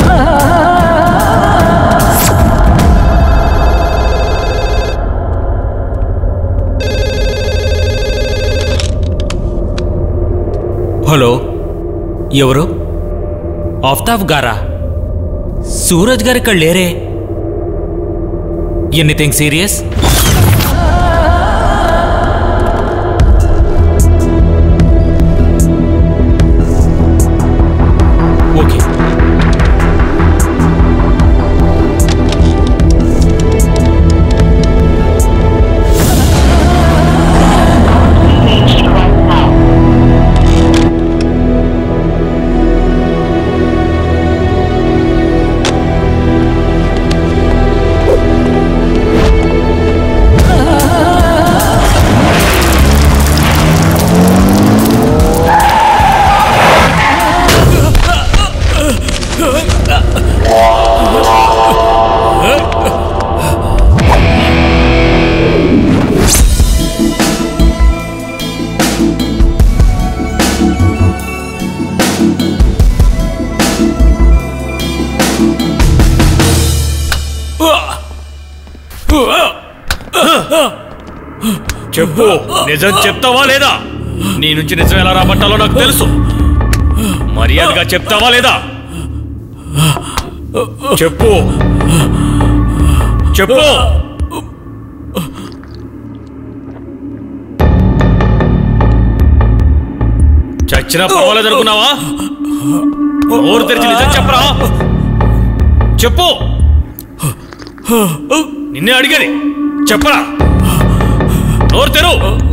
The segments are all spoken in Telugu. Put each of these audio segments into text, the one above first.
హలో ఎవరు ఆఫ్తాబ్ గారా సూరజ్ గారు ఇక్కడ లేరే ఎనీథింగ్ సీరియస్ ఓకే చెప్పు నిజం చెప్తావా లేదా నీ నుంచి నిజం ఎలా రాబట్టాలో నాకు తెలుసు మర్యాదగా చెప్తావా లేదా చెప్పు చెప్పు చచ్చినా పర్వాలేదు అనుకున్నావా నోరు తెరిచి నిజం చెప్పరా చెప్పు నిన్నే అడిగేది చెప్పరా నోరు తెరు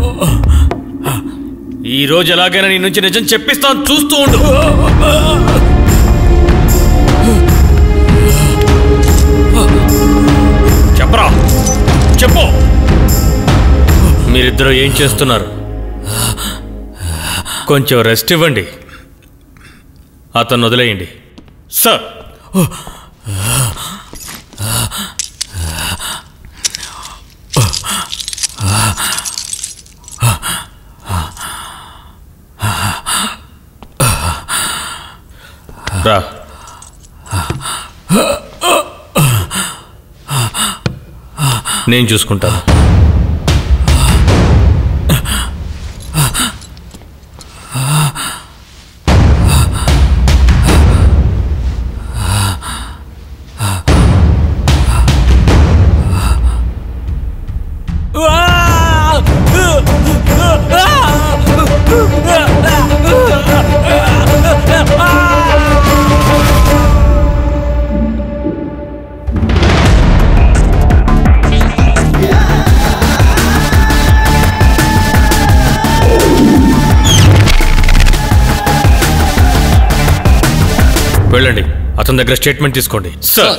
ఈ రోజు ఎలాగైనా నీ నుంచి నిజం చెప్పిస్తాను చూస్తూ ఉండు చెప్పరా చెప్పు మీరిద్దరూ ఏం చేస్తున్నారు కొంచెం రెస్ట్ ఇవ్వండి అతను వదిలేయండి సార్ రా నేను చూసుకుంటాను వెళ్ళండి అతని దగ్గర స్టేట్మెంట్ తీసుకోండి సార్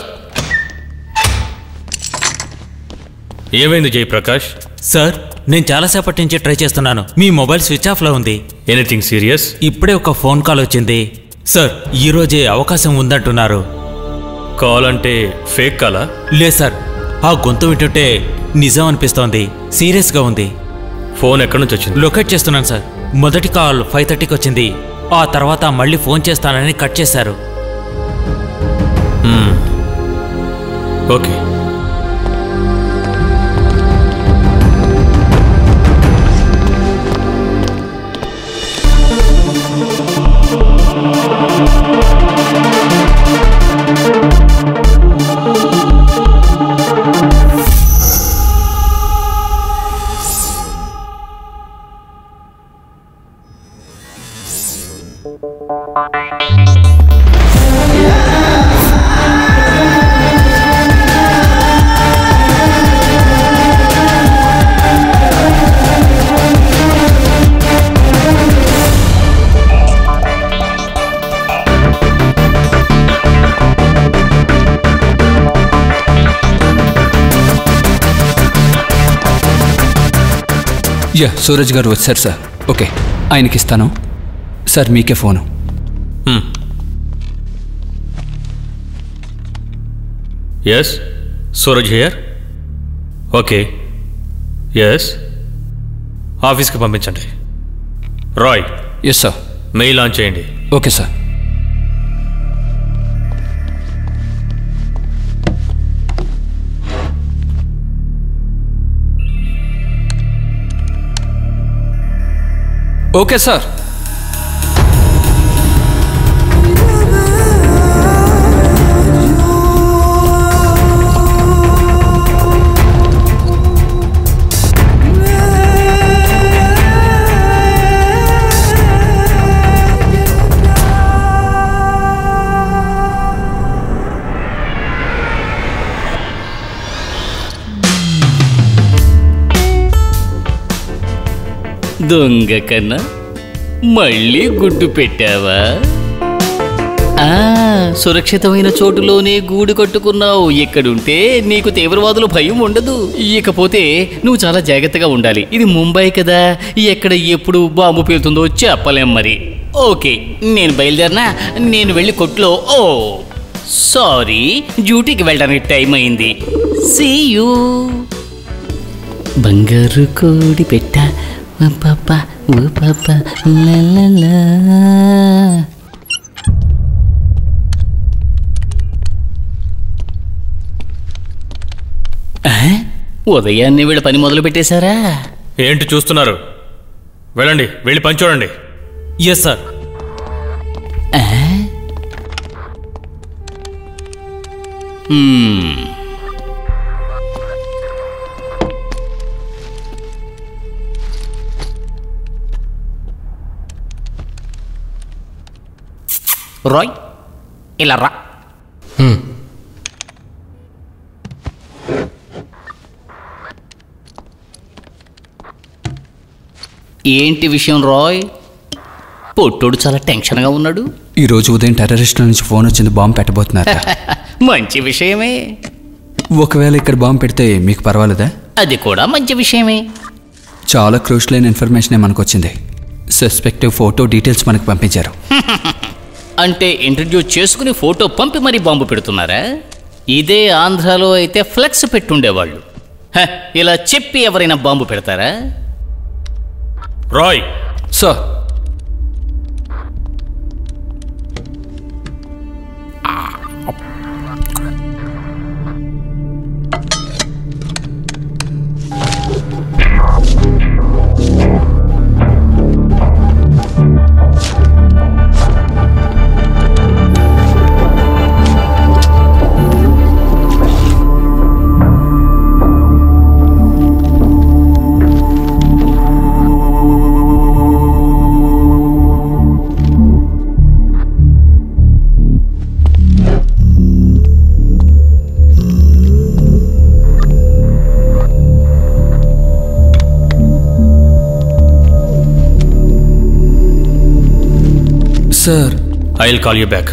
ఏమైంది జయప్రకాష్ సార్ నేను చాలాసేపటి నుంచి ట్రై చేస్తున్నాను మీ మొబైల్ స్విచ్ ఆఫ్లో ఉంది ఎనీథింగ్ సీరియస్ ఇప్పుడే ఒక ఫోన్ కాల్ వచ్చింది సార్ ఈ రోజే అవకాశం ఉందంటున్నారు కాల్ అంటే ఫేక్ కాలా లేదు సార్ ఆ గొంతు వింటుంటే నిజం అనిపిస్తోంది సీరియస్గా ఉంది ఫోన్ ఎక్కడి నుంచి వచ్చింది లొకేట్ చేస్తున్నాను సార్ మొదటి కాల్ ఫైవ్ థర్టీకి వచ్చింది ఆ తర్వాత మళ్ళీ ఫోన్ చేస్తానని కట్ చేశారు ఓకే యా సూరజ్ గారు వచ్చారు సార్ ఓకే ఆయనకి ఇస్తాను సార్ మీకే phone yes Suraj here okay yes ఆఫీస్కి పంపించండి Roy yes sir mail on చేయండి ఓకే సార్ ఓకే సార్ దొంగ కన్నా మళ్ళీ గుడ్డు పెట్టావా ఆ, సురక్షితమైన చోటులోనే గూడు కట్టుకున్నావు ఇక్కడుంటే నీకు తీవ్రవాదుల భయం ఉండదు ఇకపోతే నువ్వు చాలా జాగ్రత్తగా ఉండాలి ఇది ముంబై కదా ఎక్కడ ఎప్పుడు బాంబు పేలుతుందో చెప్పలేం మరి ఓకే నేను బయలుదేరినా నేను వెళ్ళి కొట్లో ఓ సారీ డ్యూటీకి వెళ్ళడానికి టైం అయింది సీ యూ బంగారు కోడి పెట్ట ఓ పాప ఓ పాప లా లా లా. ఆ? ఉదయాన్నే వీళ్ళ పని మొదలు పెట్టేశారా ఏంటి చూస్తున్నారు వెళ్ళండి వెళ్ళి పని చూడండి ఎస్ సార్ ఆ? మ్మ్. రాయ్ ఇలా రా ఏంటి విషయం రాయ్ పొట్టోడు చాలా టెన్షన్గా ఉన్నాడు ఈ రోజు ఉదయం టెర్రరిస్టుల నుంచి ఫోన్ వచ్చింది బాంబు పెట్టబోతున్నారట మంచి విషయమే ఒకవేళ ఇక్కడ బాంబు పెడితే మీకు పర్వాలేదా అది కూడా మంచి విషయమే చాలా క్రూషల్ అయిన ఇన్ఫర్మేషన్ మనకు వచ్చింది సస్పెక్టివ్ ఫోటో డీటెయిల్స్ మనకు పంపించారు అంటే ఇంట్రడ్యూస్ చేసుకుని ఫోటో పంపి మరీ బాంబు పెడుతున్నారా ఇదే ఆంధ్రాలో అయితే ఫ్లెక్స్ పెట్టుండేవాళ్ళు హ, ఇలా చెప్పి ఎవరైనా బాంబు పెడతారా Roy sir sir I will call you back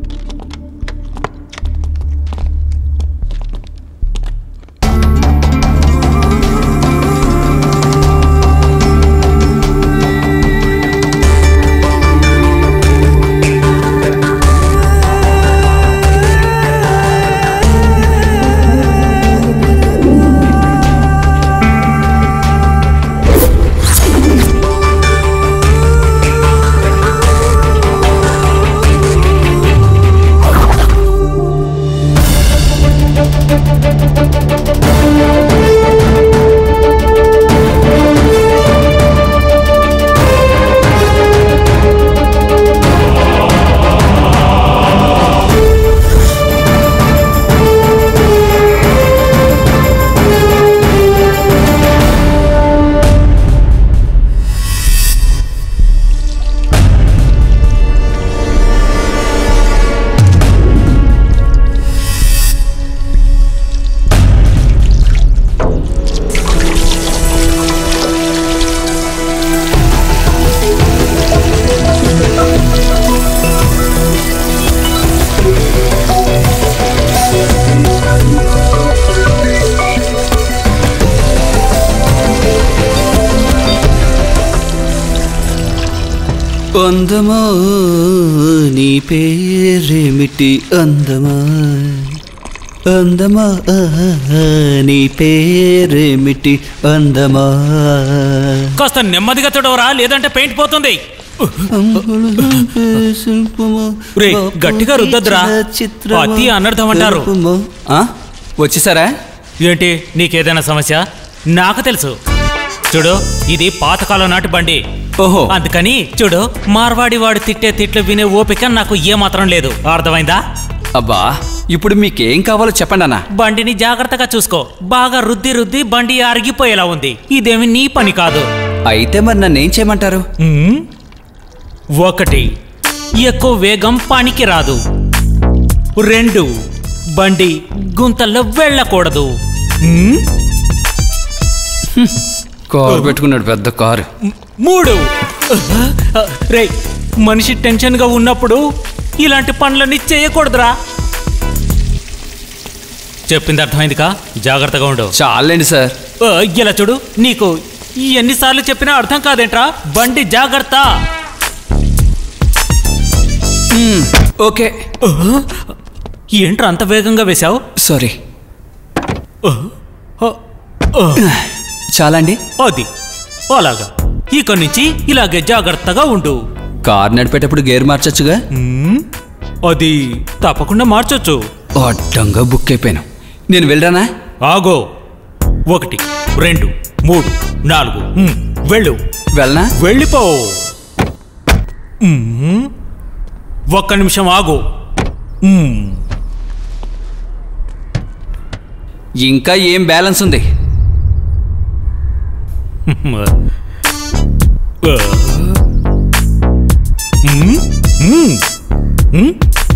అందమా నీ పేరేమిటి అందమా అందమా నీ పేరేమిటి అందమా కాస్త నెమ్మదిగా తుడవరా లేదంటే పెయింట్ పోతుంది రే, గట్టిగా రుద్దొద్దురా. అతి అనర్థం అంటారు. ఆ? వచ్చేసారా ఏంటి నీకేదైనా సమస్య నాకు తెలుసు చూడు ఇది పాతకాలం నాటి బండి ఓహో అందుకని చూడు మార్వాడి వాడు తిట్టే తిట్లు వినే ఓపిక నాకు ఏమాత్రం లేదు అర్థమైందా అబ్బా ఇప్పుడు మీకేం కావాలో చెప్పండి అన్న బండిని జాగ్రత్తగా చూసుకో బాగా రుద్ది రుద్ది బండి అరిగిపోయేలా ఉంది ఇదేమి నీ పని కాదు అయితే మరి నన్ను ఏం చేయమంటారు ఉమ్, ఒకటి ఎక్కువ వేగం పనికి రాదు రెండు బండి గుంతల్లో వెళ్ళకూడదు ఉమ్, కారు పెట్టుకున్నాడు పెద్ద కారు మ్- మూడు రే మనిషి టెన్షన్గా ఉన్నప్పుడు ఇలాంటి పనులన్నీ చేయకూడదురా చెప్పింది అర్థమైందికా జాగ్రత్తగా ఉండు చాలండి సార్ ఆ, ఇలా చూడు నీకు ఎన్నిసార్లు చెప్పినా అర్థం కాదేంట్రా బండి జాగ్రత్త మ్మ్, ఓకే ఏంట్రా అంత వేగంగా వేశావు సారీ చాలా అండి అది అలాగా ఇక నుంచి ఇలాగే జాగ్రత్తగా ఉండు కారు నడిపేటప్పుడు గేర్ మార్చొచ్చుగా మ్మ్, అది తప్పకుండా మార్చొచ్చు అడ్డంగా బుక్ అయిపోయాను నేను వెళ్ళరానా ఆగో ఒకటి రెండు మూడు నాలుగు మ్మ్, వెళ్ళు వెళ్ళనా వెళ్ళిపో మ్మ్, ఒక్క నిమిషం ఆగు మ్మ్, ఇంకా ఏం బ్యాలెన్స్ ఉంది ఆ. మ్మ్, మ్మ్, మ్మ్.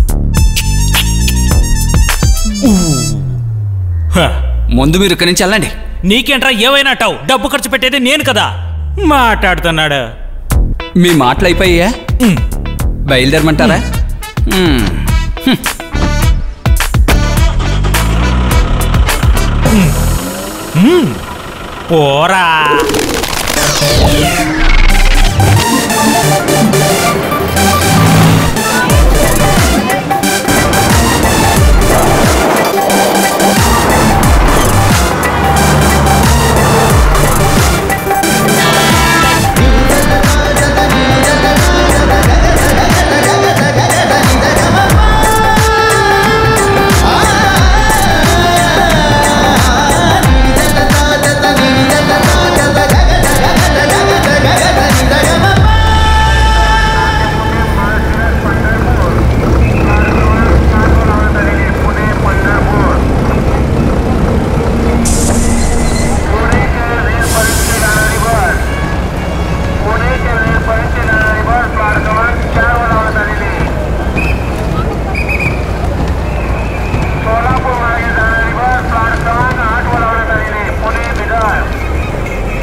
ఊ. హ. ముందు మీరు ఇక్కడి నుంచి వెళ్ళండి నీకేంట్రా ఏవైనా అంటావు డబ్బు ఖర్చు పెట్టేది నేను కదా మాట్లాడుతున్నాడు మీ మాటలు అయిపోయాయా మ్మ్. బయలుదేరమంటారా మ్మ్. పోరా सोलापूर मार्गे जाणारी बस प्लॅट क्रमांक आठ वर लावण्यात आलेली Pune Bidar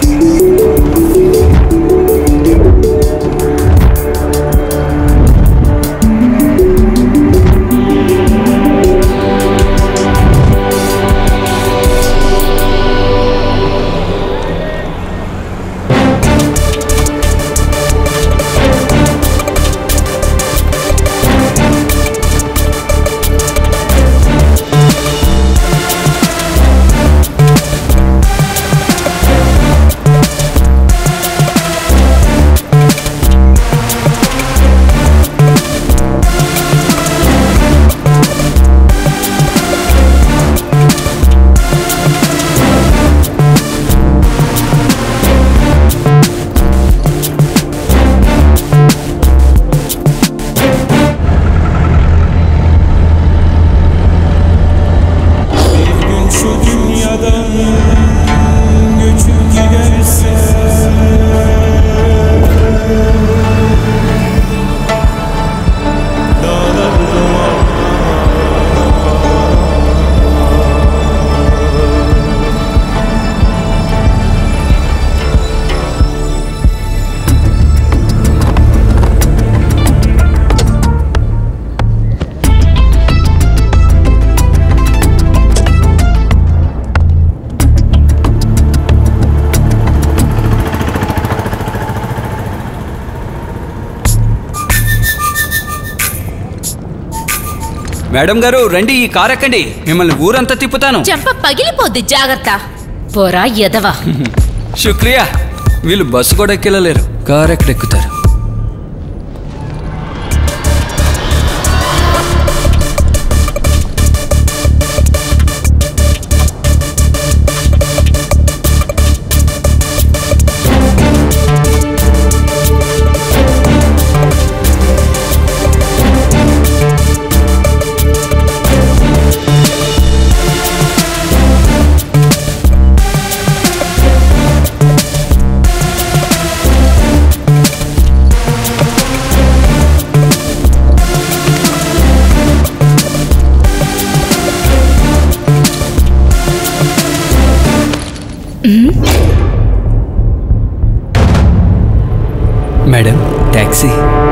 Bir gün şu dünyadan göçüp giderse Dağlar madam గారు రండి ఈ కారు ఎక్కండి మిమ్మల్ని ఊరంతా తిప్పుతాను చెంప పగిలిపోద్ది జాగ్రత్త పోరా ఎదవా శుక్రియా వీళ్ళు బస్సు కూడా ఎక్కెళ్ళలేరు కారు ఎక్కడ ఎక్కుతారు madam taxi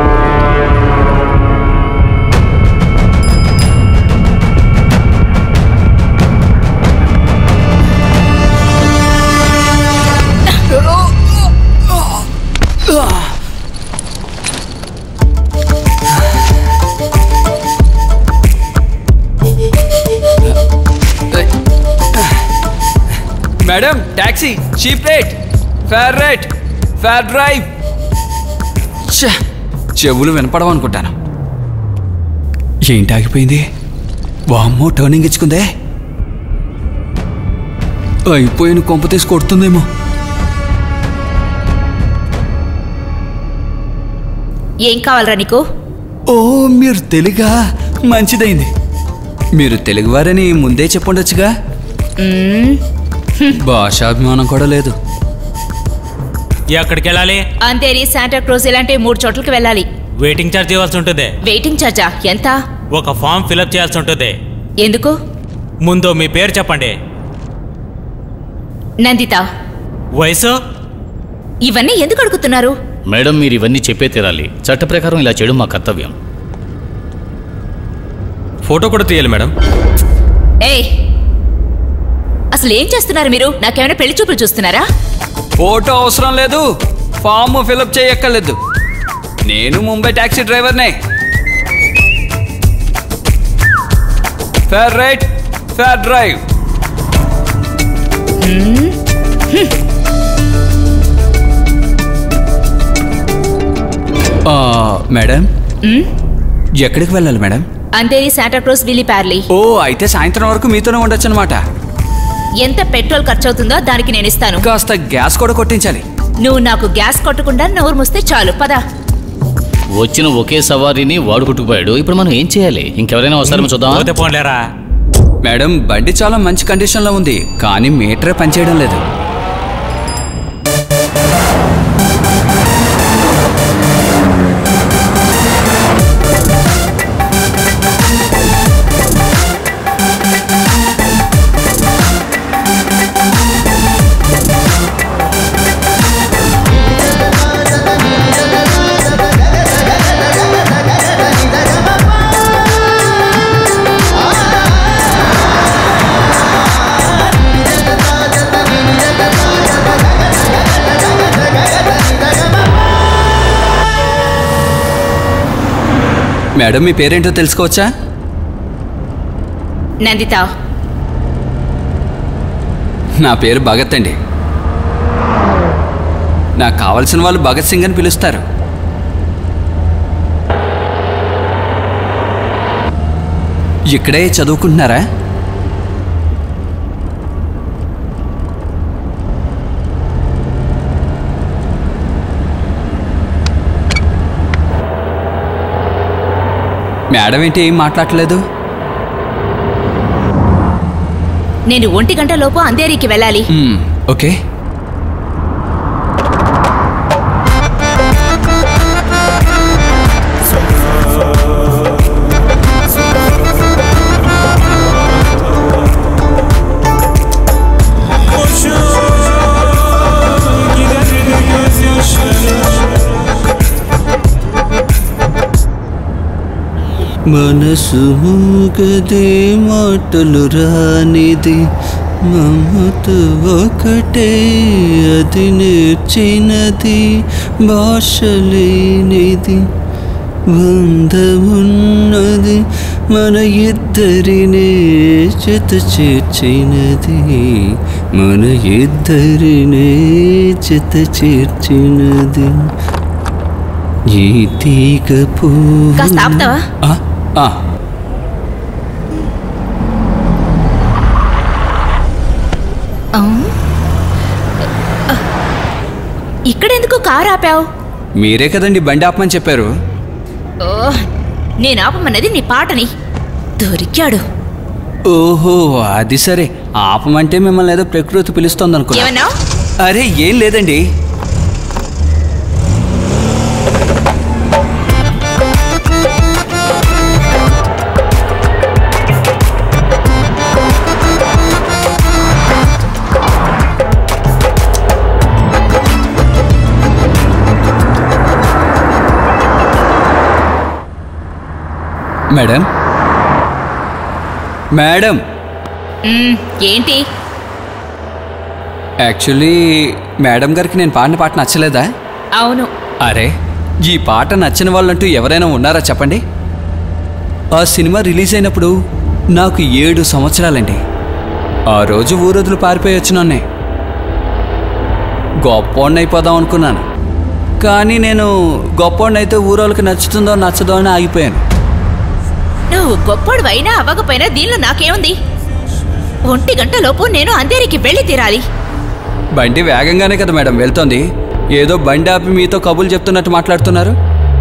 madam taxi cheap rate fare rate fare drive ఛ, చెవులు వినపడవు అనుకుంటాను ఏంటి ఆగిపోయింది వామ్మో టర్నింగ్ ఇచ్చుకుందే అయిపోయిన కొంప తీసి కొడుతుందేమో ఏం కావాలరా నీకు ఓ మీరు తెలుగా మంచిదైంది మీరు తెలుగువారని ముందే చెప్పుండొచ్చుగా మ్మ్. భాషాభిమానం కూడా లేదు ఎక్కడికి వెళ్ళాలి అంతేని శాంటా క్రూజ్ ఇలాంటి మూడు చోట్లకి వెళ్ళాలి వెయిటింగ్ ఛార్జ్ ఇవ్వాల్సి ఉంటుంది వెయిటింగ్ ఛార్జా ఎంత ఒక ఫామ్ ఫిలప్ చేయాల్సి ఉంటుంది ఎందుకు ముందు మీ పేరు చెప్పండి నందిత వయసు ఇవన్నీ ఎందుకు అడుగుతున్నారు మేడం మీరు ఇవన్నీ చెప్పే తీరాలి చట్ట ప్రకారం ఇలా చేయడం మా కర్తవ్యం ఫోటో కూడా తీయాలి మేడం ఏయ్ అసలు ఏం చేస్తున్నారు మీరు నాకేమైనా పెళ్లి చూపులు చూస్తున్నారా ఫోటో అవసరం లేదు ఫామ్ ఫిలప్ చేయక్కర్లేదు నేను ముంబై ట్యాక్సీ డ్రైవర్నే ఫేర్ రైట్ ఫేర్ డ్రైవ్ ఆ, మేడం మ్మ్? ఎక్కడికి వెళ్ళాలి మేడం అంతేని శాంటా క్రూజ్ విల్లీ ప్యార్లీ ఓ అయితే సాయంత్రం వరకు మీతోనే ఉండొచ్చు అనమాట ఎంత పెట్రోల్ ఖర్చు అవుతుందో దానికి నేను ఇస్తాను కాస్త గ్యాస్ కూడా కొట్టించాలి నువ్వు నాకు గ్యాస్ కొట్టకుండా నోరు మూస్తే చాలు పద వచ్చిన ఒకే సవారీని వాడు కొట్టుకుపోయాడు ఇప్పుడు మనం ఏం చేయాలి ఇంకెవరైనా వస్తారేమో చూద్దామా పోతే పోన్లేరా మేడం బండి చాలా మంచి కండిషన్లో ఉంది కానీ మీటరే పనిచేయడం లేదు మేడం మీ పేరేంటో తెలుసుకోవచ్చా నందిత నా పేరు భగత్ అండి నాకు కావలసిన వాళ్ళు భగత్ సింగ్ అని పిలుస్తారు ఇక్కడే చదువుకుంటున్నారా మేడం ఏంటి ఏం మాట్లాడలేదు నేను ఒంటి గంట లోపు అంధేరికి వెళ్ళాలి మ్మ్, ఓకే Boşa gider gözyaşları మనసు మూగదే మాటలు రానిది మమత ఒకటే అది నేర్చినది భాష లేనిది బంధమున్నది మన ఇద్దరినే జత చేర్చినది మన ఇద్దరినే జత చేర్చినది ఈ తీగ పువ్వు కాస్త ఆపుతావా ఆ, ఆ. ఆ? ఇక్కడెందుకు కారు ఆపావు మీరే కదండి బండి ఆపమని చెప్పారు ఓ, నేను ఆపమన్నది నీ పాటని దొరికాడు ఓహో అది సరే ఆపమంటే మిమ్మల్ని ఏదో ప్రకృతి పిలుస్తోంది అనుకున్నా ఏమన్నావు అరే ఏం లేదండి మేడం మేడం మ్మ్, ఏంటి యాక్చువల్లీ మేడం గారికి నేను పాడిన పాట నచ్చలేదా అవును అరే ఈ పాట నచ్చిన వాళ్ళంటూ ఎవరైనా ఉన్నారా చెప్పండి ఆ సినిమా రిలీజ్ అయినప్పుడు నాకు ఏడు సంవత్సరాలండి ఆ రోజు ఊరొదులు పారిపోయి వచ్చినాన్నే గొప్పోడిని అయిపోదాం అనుకున్నాను కానీ నేను గొప్పోడినైతే ఊరోళ్ళకి నచ్చుతుందో నచ్చదో అని ఆగిపోయాను నువ్వు గొప్పోడు అయినా అవ్వకపోయినా దీనిలో నాకేముంది ఒంటి గంట లోపు నేను అంధేరికి వెళ్ళి తీరాలి బండి వేగంగానే కదా మేడం వెళ్తోంది ఏదో బండి ఆపి మీతో కబుర్లు చెప్తున్నట్టు మాట్లాడుతున్నారు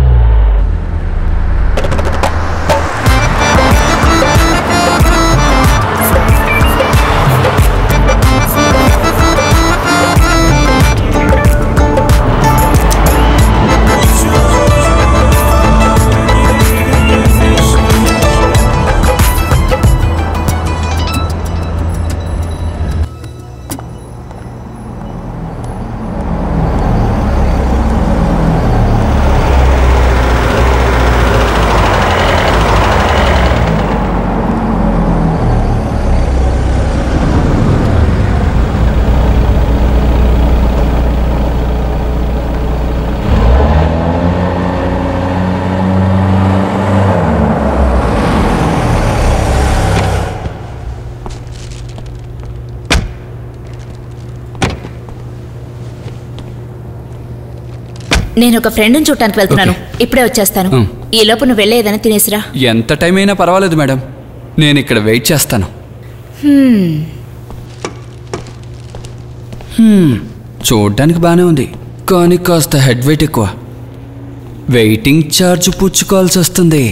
నేను ఒక ఫ్రెండ్ని చూడటానికి వెళ్తున్నాను ఇప్పుడే వచ్చేస్తాను మ్. ఈ లోపు నువ్వు వెళ్ళేదని తినేసిరా ఎంత టైం అయినా పర్వాలేదు మేడం నేను ఇక్కడ వెయిట్ చేస్తాను హ్మ్, చూడ్డానికి బాగానే ఉంది కానీ కాస్త హెడ్ వెయిట్ ఎక్కువ వెయిటింగ్ ఛార్జ్ పుచ్చుకోవాల్సి వస్తుంది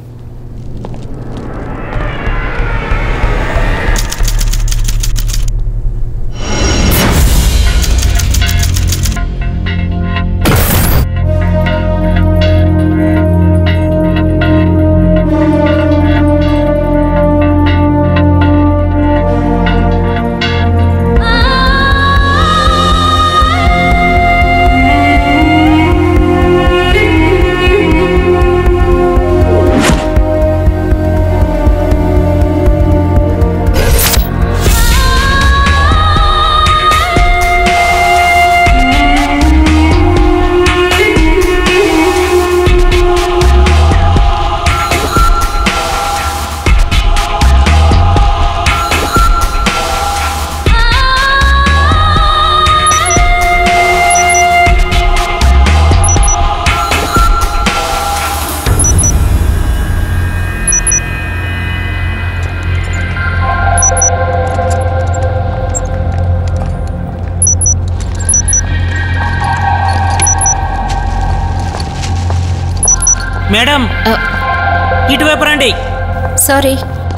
మేడం ఇటువైపు రండి సారీ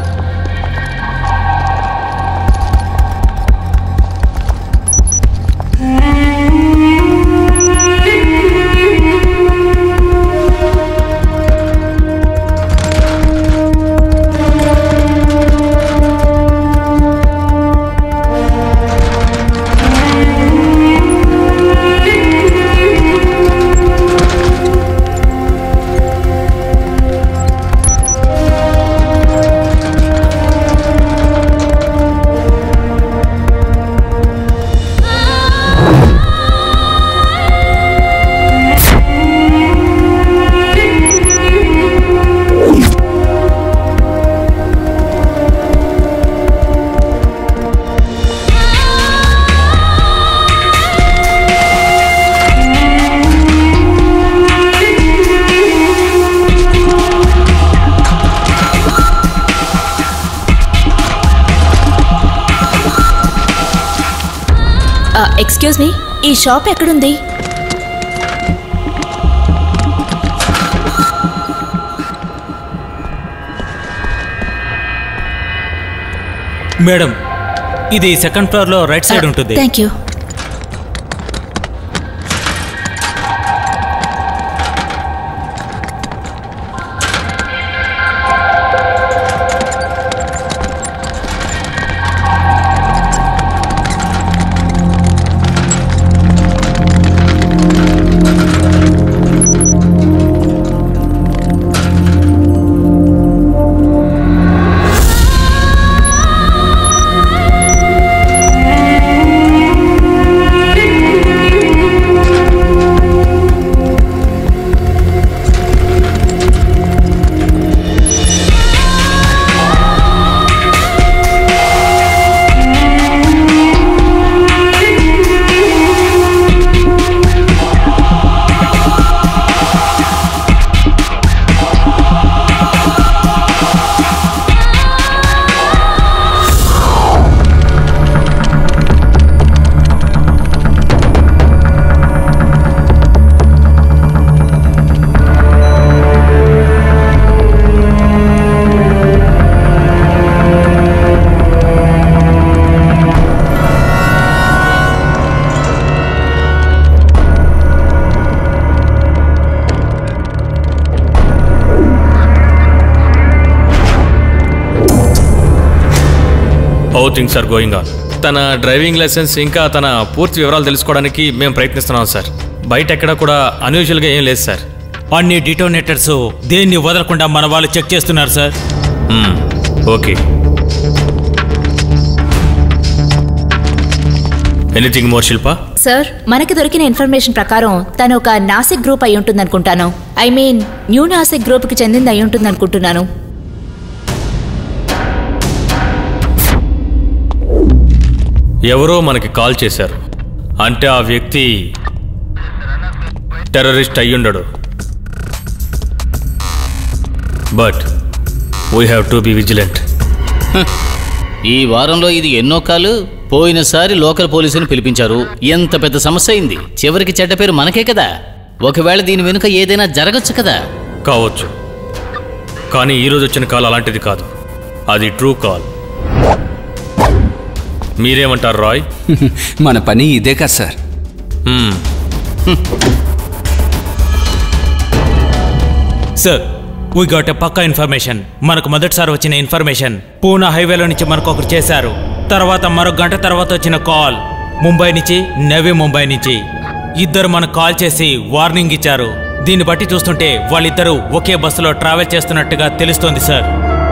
ఎక్స్క్యూజ్ మీ ఈ షాప్ ఎక్కడుంది మేడం ఇది సెకండ్ ఫ్లోర్ లో రైట్ సైడ్ ఉంటుంది thank you how things are going on తన డ్రైవింగ్ లైసెన్స్ ఇంకా తన పూర్తి వివరాలు తెలుసుకోవడానికి మేము ప్రయత్నిస్తున్నాం సార్ బయట ఎక్కడ కూడా అన్యూజువల్గా ఏం లేదు సార్ అన్ని డిటోనేటర్స్ దేన్ని వదలకుండా మన వాళ్ళు చెక్ చేస్తున్నారు సార్ మ్మ్. Okay anything more Shilpa sir మనకి దొరికిన ఇన్ఫర్మేషన్ ప్రకారం తను ఒక నాసిక్ గ్రూప్ అయి ఉంటుందనుకుంటాను ఐ మీన్ న్యూ నాసిక్ గ్రూప్కి చెందింది అయి ఉంటుందనుకుంటున్నాను ఎవరో మనకి కాల్ చేశారు అంటే ఆ వ్యక్తి టెర్రరిస్ట్ అయ్యుండడు but we have to be vigilant ఈ వారంలో ఇది ఎన్నో కాలు పోయినసారి లోకల్ పోలీసుని పిలిపించారు ఎంత పెద్ద సమస్య అయింది చివరికి చెడ్డ పేరు మనకే కదా ఒకవేళ దీని వెనుక ఏదైనా జరగచ్చు కదా కావచ్చు కానీ ఈరోజు వచ్చిన కాల్ అలాంటిది కాదు అది ట్రూ కాల్ మీరేమంటారు రాయ్ మన పని ఇదే కదా సార్ మ్మ్. సార్ వీ గాట్ ఎ పక్కా ఇన్ఫర్మేషన్ మనకు మొదటిసారి వచ్చిన ఇన్ఫర్మేషన్ పూనా హైవేలో నుంచి మనకు ఒకరు చేశారు తర్వాత మరో గంట తర్వాత వచ్చిన కాల్ ముంబై నుంచి నవీ ముంబై నుంచి ఇద్దరు మనకు కాల్ చేసి వార్నింగ్ ఇచ్చారు దీన్ని బట్టి చూస్తుంటే వాళ్ళిద్దరూ ఒకే బస్సులో ట్రావెల్ చేస్తున్నట్టుగా తెలుస్తోంది సార్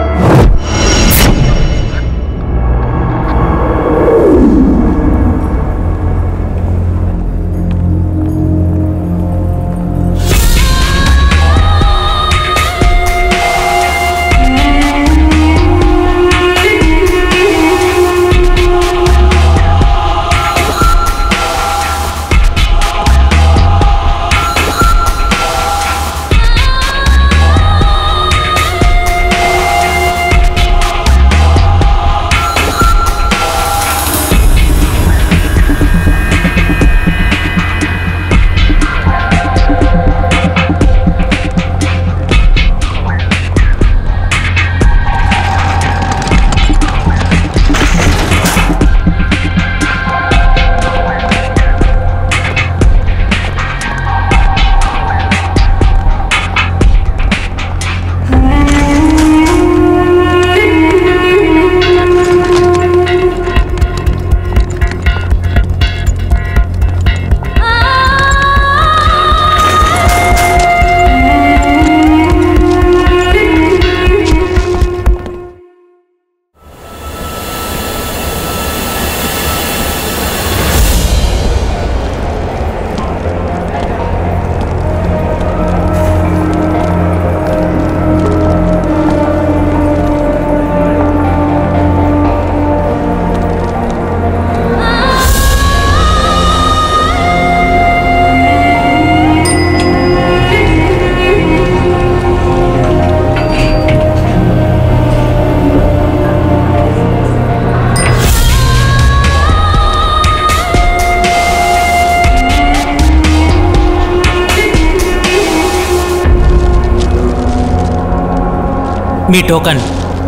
మీ టోకన్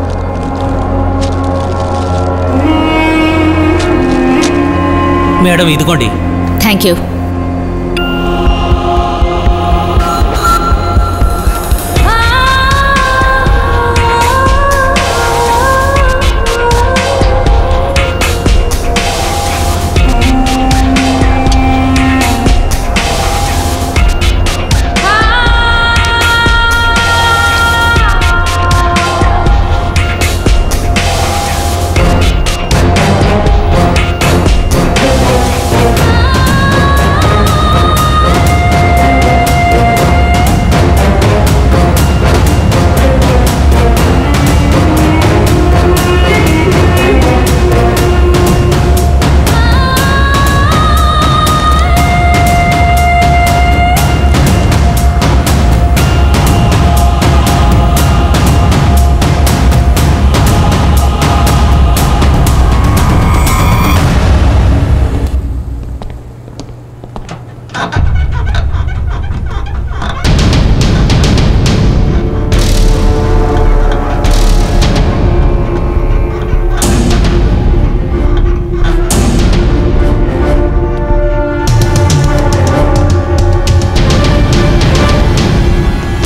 మేడం ఇదిగోండి thank you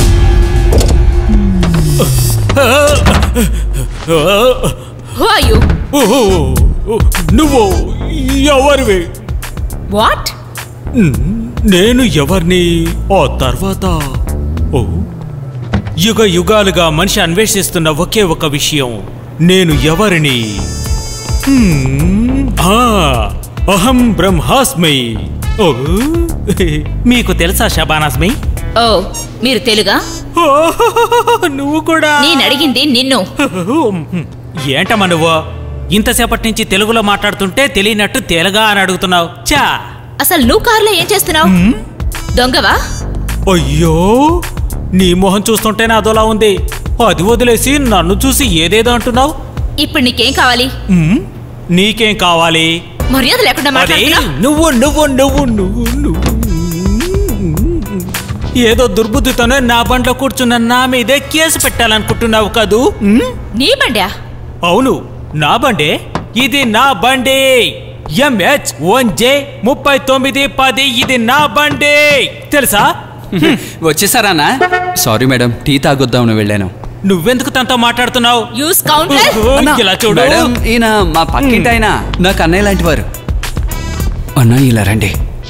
Who are you? ఓహో, ఓ, నువ్వు ఎవరివి వాట్ మ్, నేను ఎవరిని ఆ తర్వాత ఓ యుగ యుగాలుగా మనిషి అన్వేషిస్తున్న ఒకే ఒక విషయం నేను ఎవరిని హ్మ్, ఆ, అహం బ్రహ్మాస్మి ఓ, మీకు తెలుసా షబానాస్మి ఓ మీరు తెలుగా ఓ, నువ్వు కూడా నేను అడిగింది నిన్ను ఏంటమ్మా నువ్వు ఇంతసేపటి నుంచి తెలుగులో మాట్లాడుతుంటే తెలియనట్టు తెలుగా అని అడుగుతున్నావు చా అసలు నువ్వు కారులో ఏం చేస్తున్నావు దొంగవా అయ్యో నీ మొహం చూస్తుంటేనే అదోలా ఉంది అది వదిలేసి నన్ను చూసి ఏదేదో అంటున్నావు ఇప్పుడు నీకేం కావాలి ఉమ్, నీకేం కావాలి మర్యాద లేకుండా అదే మాట్లాడుతున్నా నువ్వు నువ్వు నువ్వు నువ్వు నువ్వు ఏదో దుర్బుద్ధితోనే నా బండ్లో కూర్చున్న నా మీదే కేసు పెట్టాలనుకుంటున్నావు కదూ ఉమ్? నీ బండా అవును నా బండే ఇది నా బండి ఎంహెచ్ వన్ జే ముప్పై తొమ్మిది పది ఇది నా బండి తెలుసా వచ్చేసారానా సారీ మేడం టీ తాగొద్దామని వెళ్ళాను నువ్వెందుకు తనతో మాట్లాడుతున్నావు యూస్ కౌంటర్ అన్నా, ఇలా చూడు మేడం ఈయన మా పక్కింటి ఆయన నాకు అన్నయ్య లాంటి వారు అన్నా ఇలా రండి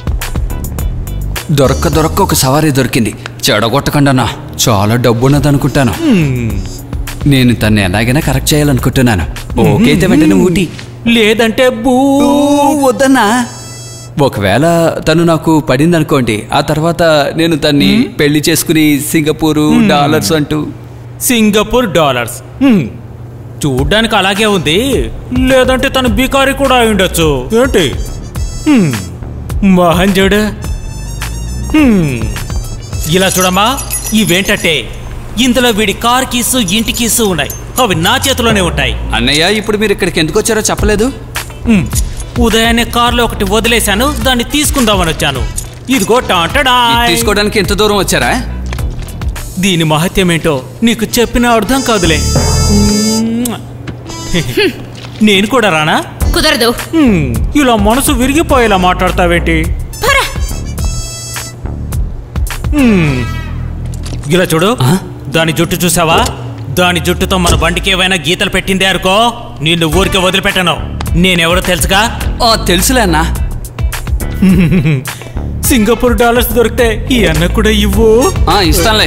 దొరక్క దొరక్క ఒక సవారీ దొరికింది చెడగొట్టకండి అన్నా చాలా డబ్బు ఉన్నది అనుకుంటాను నేను తన్ని ఎలాగైనా కరెక్ట్ చేయాలనుకుంటున్నాను ఓకే అయితే వెంటనే ఊటీ లేదంటే బూ వద్దన్నా ఒకవేళ తను నాకు పడింది అనుకోండి ఆ తర్వాత నేను తన్ని పెళ్లి చేసుకుని సింగపూరు డాలర్స్ అంటూ సింగపూర్ డాలర్స్ హ్మ్. చూడ్డానికి అలాగే ఉంది లేదంటే తను బికారి కూడా అయి ఉండొచ్చు ఏంటి హ్మ్. మోహన్ చూడు హ్మ్. ఇలా చూడమ్మా ఇవేంటంటే ఇందులో వీడి కార్ కీసు ఇంటి కీసు ఉన్నాయి అవి నా చేతిలోనే ఉంటాయి అన్నయ్య ఇప్పుడు మీరు ఇక్కడికి ఎందుకు వచ్చారో చెప్పలేదు హ్మ్. ఉదయాన్నే కార్లో ఒకటి వదిలేశాను దాన్ని తీసుకుందామని వచ్చాను ఇదిగో టాంటడా ఇది తీసుకోవడానికి ఎంత దూరం వచ్చారా దీని మహత్యం ఏంటో నీకు చెప్పిన అర్థం కాదులే నేను కూడా రానా కుదరదు హ్మ్, ఇలా మనసు విరిగిపోయేలా మాట్లాడతావేంటి పరా హ్మ్, ఇలా చూడు ఆ? దాని జుట్టు చూసావా దాని జుట్టుతో మన బండికి ఏవైనా గీతలు పెట్టిందే అనుకో నిన్ను ఊరికి వదిలిపెట్టను నేనెవరో తెలుసుగా ఓ తెలుసులే అన్నా సింగపూర్ డాలర్స్ దొరికితే ఈ అన్న కూడా ఇవ్వు ఆ, ఇస్తానులే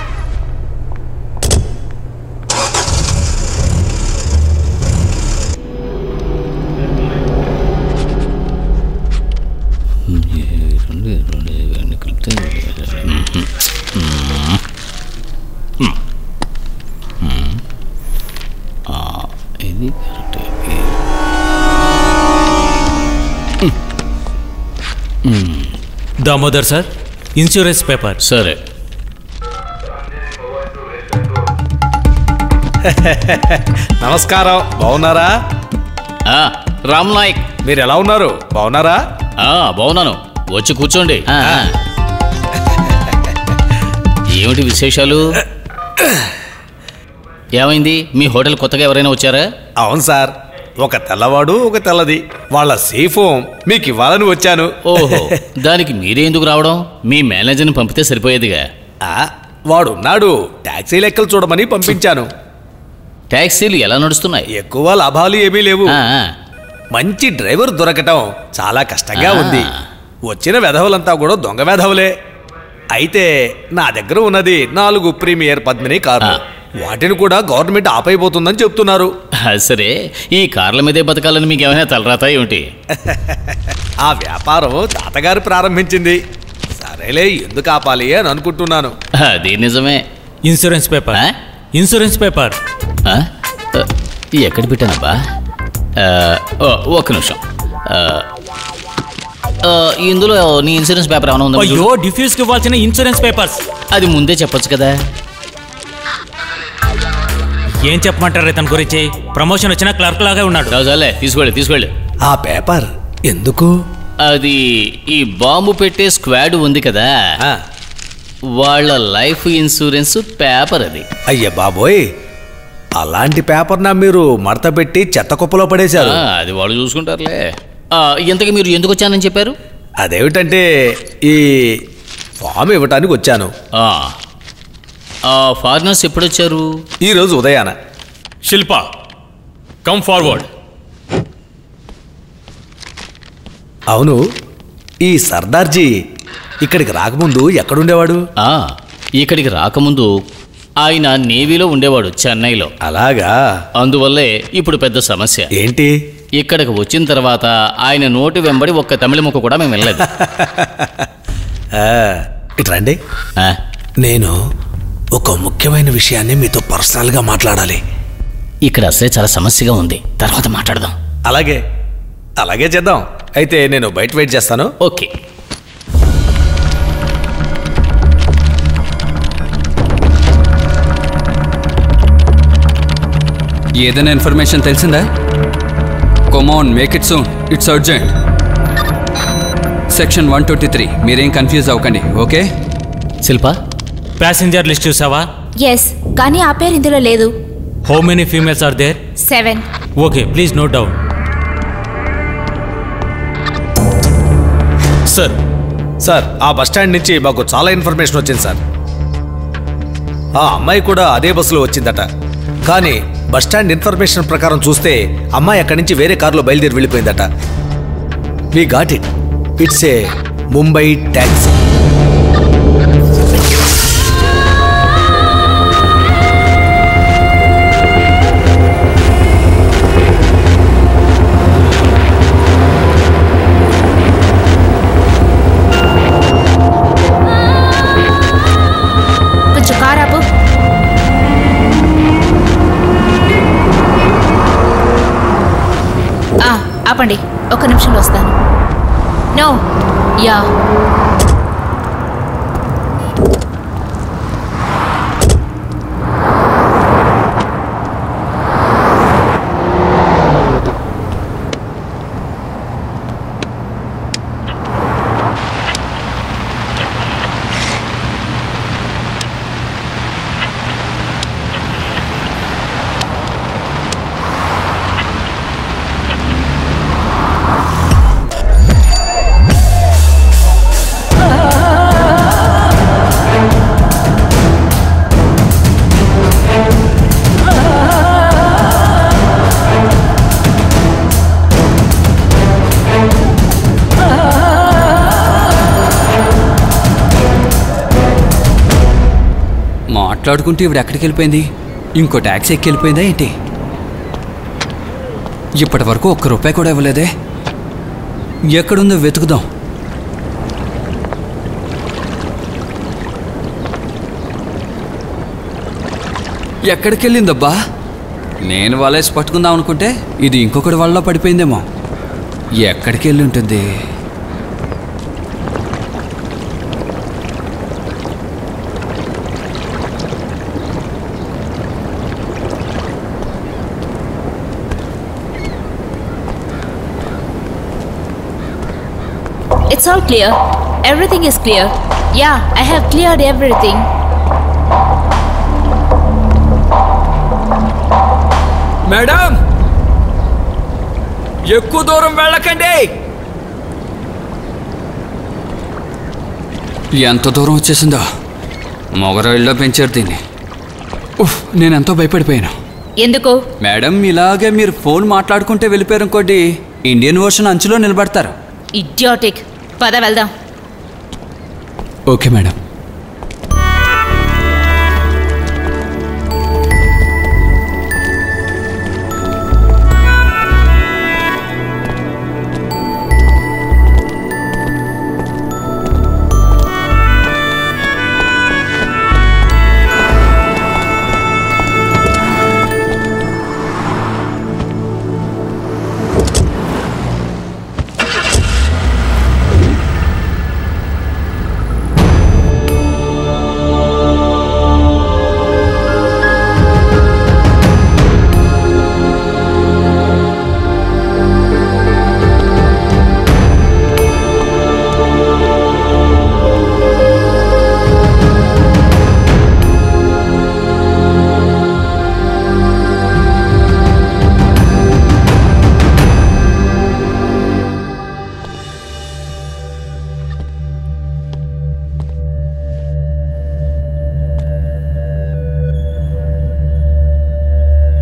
ఇది కరెక్టే. దామోదర్ సార్ ఇన్సూరెన్స్ పేపర్ సరే నమస్కారం బాగున్నారా ఆ, రామ్ నాయక్ మీరు ఎలా ఉన్నారు బాగున్నారా ఆ, బాగున్నాను వచ్చి కూర్చోండి ఆ, ఆ. ఏమిటి విశేషాలు ఏమైంది మీ హోటల్ కొత్తగా ఎవరైనా వచ్చారా అవును సార్ ఒక తెల్లవాడు ఒక తెల్లది వాళ్ళ సేఫ్ హోమ్ మీకు ఇవ్వాలని వచ్చాను ఓహో దానికి మీరే ఎందుకు రావడం మీ మేనేజర్ని పంపితే సరిపోయేదిగా ఆ, వాడు ఉన్నాడు టాక్సీ లెక్కలు చూడమని పంపించాను ట్యాక్సీలు ఎలా నడుస్తున్నాయి ఎక్కువ లాభాలు ఏమీ లేవు ఆ, ఆ. మంచి డ్రైవర్ దొరకటం చాలా కష్టంగా ఆ. ఉంది వచ్చిన వెధవలంతా కూడా దొంగ వెధవలే అయితే నా దగ్గర ఉన్నది నాలుగు ప్రీమియర్ పద్మిని కార్లు ఆ. వాటిని కూడా గవర్నమెంట్ ఆపైపోతుందని చెప్తున్నారు ఆ, సరే ఈ కార్ల మీదే బతకాలని మీకు ఏమైనా తలరాతా ఏమిటి ఆ వ్యాపారం తాతగారు ప్రారంభించింది సరేలే ఎందుకు ఆపాలి అని అనుకుంటున్నాను అది నిజమే ఇన్సూరెన్స్ పేపర్ ఆ? ఇన్సూరెన్స్ పేపర్ ఆ? ఆ, ఎక్కడ పెట్టానబ్బా ఆ, ఓ, ఒక్క నిమిషం ఆ, ఆ, ఇందులో నీ ఇన్సూరెన్స్ పేపర్ ఏమైనా ఉందా అయ్యో డిఫ్యూజ్ కి ఇవ్వాల్సిన ఇన్సూరెన్స్ పేపర్స్ అది ముందే చెప్పొచ్చు కదా ఏం చెప్పమంటారు ఇతని గురించి ప్రమోషన్ వచ్చిన క్లర్క్ లాగే ఉన్నాడు చాలు చాలే తీసుకెళ్ళి తీసుకెళ్ళి ఆ పేపర్ ఎందుకు అది ఈ బాంబు పెట్టే స్క్వాడ్ ఉంది కదా ఆ, వాళ్ళ లైఫ్ ఇన్సూరెన్స్ పేపర్ అది అయ్య బాబోయ్ అలాంటి పేపర్ నా మీరు మడత పెట్టి చెత్త కుప్పలో పడేశారు ఆ, అది వాళ్ళు చూసుకుంటారులే ఆ, ఇంతకీ మీరు ఎందుకు వచ్చానని చెప్పారు అదేమిటంటే ఈ ఫామ్ ఇవ్వటానికి వచ్చాను ఆ, ఆ ఫారినర్స్ ఎప్పుడు వచ్చారు ఈ రోజు ఉదయాన శిల్ప కమ్ ఫార్వర్డ్ అవును ఈ సర్దార్జీ ఇక్కడికి రాకముందు ఎక్కడుండేవాడు ఆ ఇక్కడికి రాకముందు ఆయన నేవీలో ఉండేవాడు చెన్నైలో అలాగా అందువల్లే ఇప్పుడు పెద్ద సమస్య ఏంటి ఇక్కడికి వచ్చిన తర్వాత ఆయన నోటి వెంబడి ఒక్క తమిళ ముక్క కూడా మేము వెళ్ళలేదు ఆ, ఇటు రండి ఆ, నేను ఒక ముఖ్యమైన విషయాన్ని మీతో పర్సనల్గా మాట్లాడాలి ఇక్కడ అసలే చాలా సమస్యగా ఉంది తర్వాత మాట్లాడదాం అలాగే అలాగే చేద్దాం అయితే నేను బయట వెయిట్ చేస్తాను ఓకే ఏదైనా ఇన్ఫర్మేషన్ తెలిసిందా come on make it soon it's urgent section one twenty three మీరేం కన్ఫ్యూజ్ అవ్వకండి ఓకే శిల్ప ప్యాసింజర్ లిస్ట్ చూసావా ఎస్ కానీ ఆ పేరు ఇందులో లేదు how many females are there seven okay please note down sir sir ఆ బస్ స్టాండ్ నుంచి మాకు చాలా ఇన్ఫర్మేషన్ వచ్చింది సార్ ఆ అమ్మాయి కూడా అదే బస్సులో వచ్చిందట కానీ బస్ స్టాండ్ ఇన్ఫర్మేషన్ ప్రకారం చూస్తే అమ్మాయి అక్కడి నుంచి వేరే కారులో బయలుదేరి వెళ్ళిపోయిందట we got it it's a Mumbai taxi కొంచెం కారాపు ఆ, ఆపండి ఒక నిమిషంలో వస్తాను నో యా మాట్లాడుకుంటూ ఇవిడ ఎక్కడికి వెళ్ళిపోయింది ఇంకో ట్యాక్సీ ఎక్కి వెళ్ళిపోయిందా ఏంటి ఇప్పటి వరకు ఒక్క రూపాయి కూడా ఇవ్వలేదే ఎక్కడుందో వెతుకుదాం ఎక్కడికి వెళ్ళిందబ్బా నేను వలేసి పట్టుకుందాం అనుకుంటే ఇది ఇంకొకటి వాళ్ళ పడిపోయిందేమో ఎక్కడికి వెళ్ళి ఉంటుంది It's all clear. Everything is clear. Yeah, I have cleared everything. Madam ఎక్కువ దూరం వెళ్ళకండి ఎంత దూరం వచ్చేసిందో మొగరాయిల్లో పెంచారు దీన్ని ఉఫ్, నేను ఎంతో భయపడిపోయాను ఎందుకు మేడం ఇలాగే మీరు ఫోన్ మాట్లాడుకుంటే వెళ్ళిపోయారు ఇంకోటి ఇండియన్ ఓషన్ అంచులో నిలబడతారు ఇడియాటిక్ పద వెళ్దాం ఓకే మేడం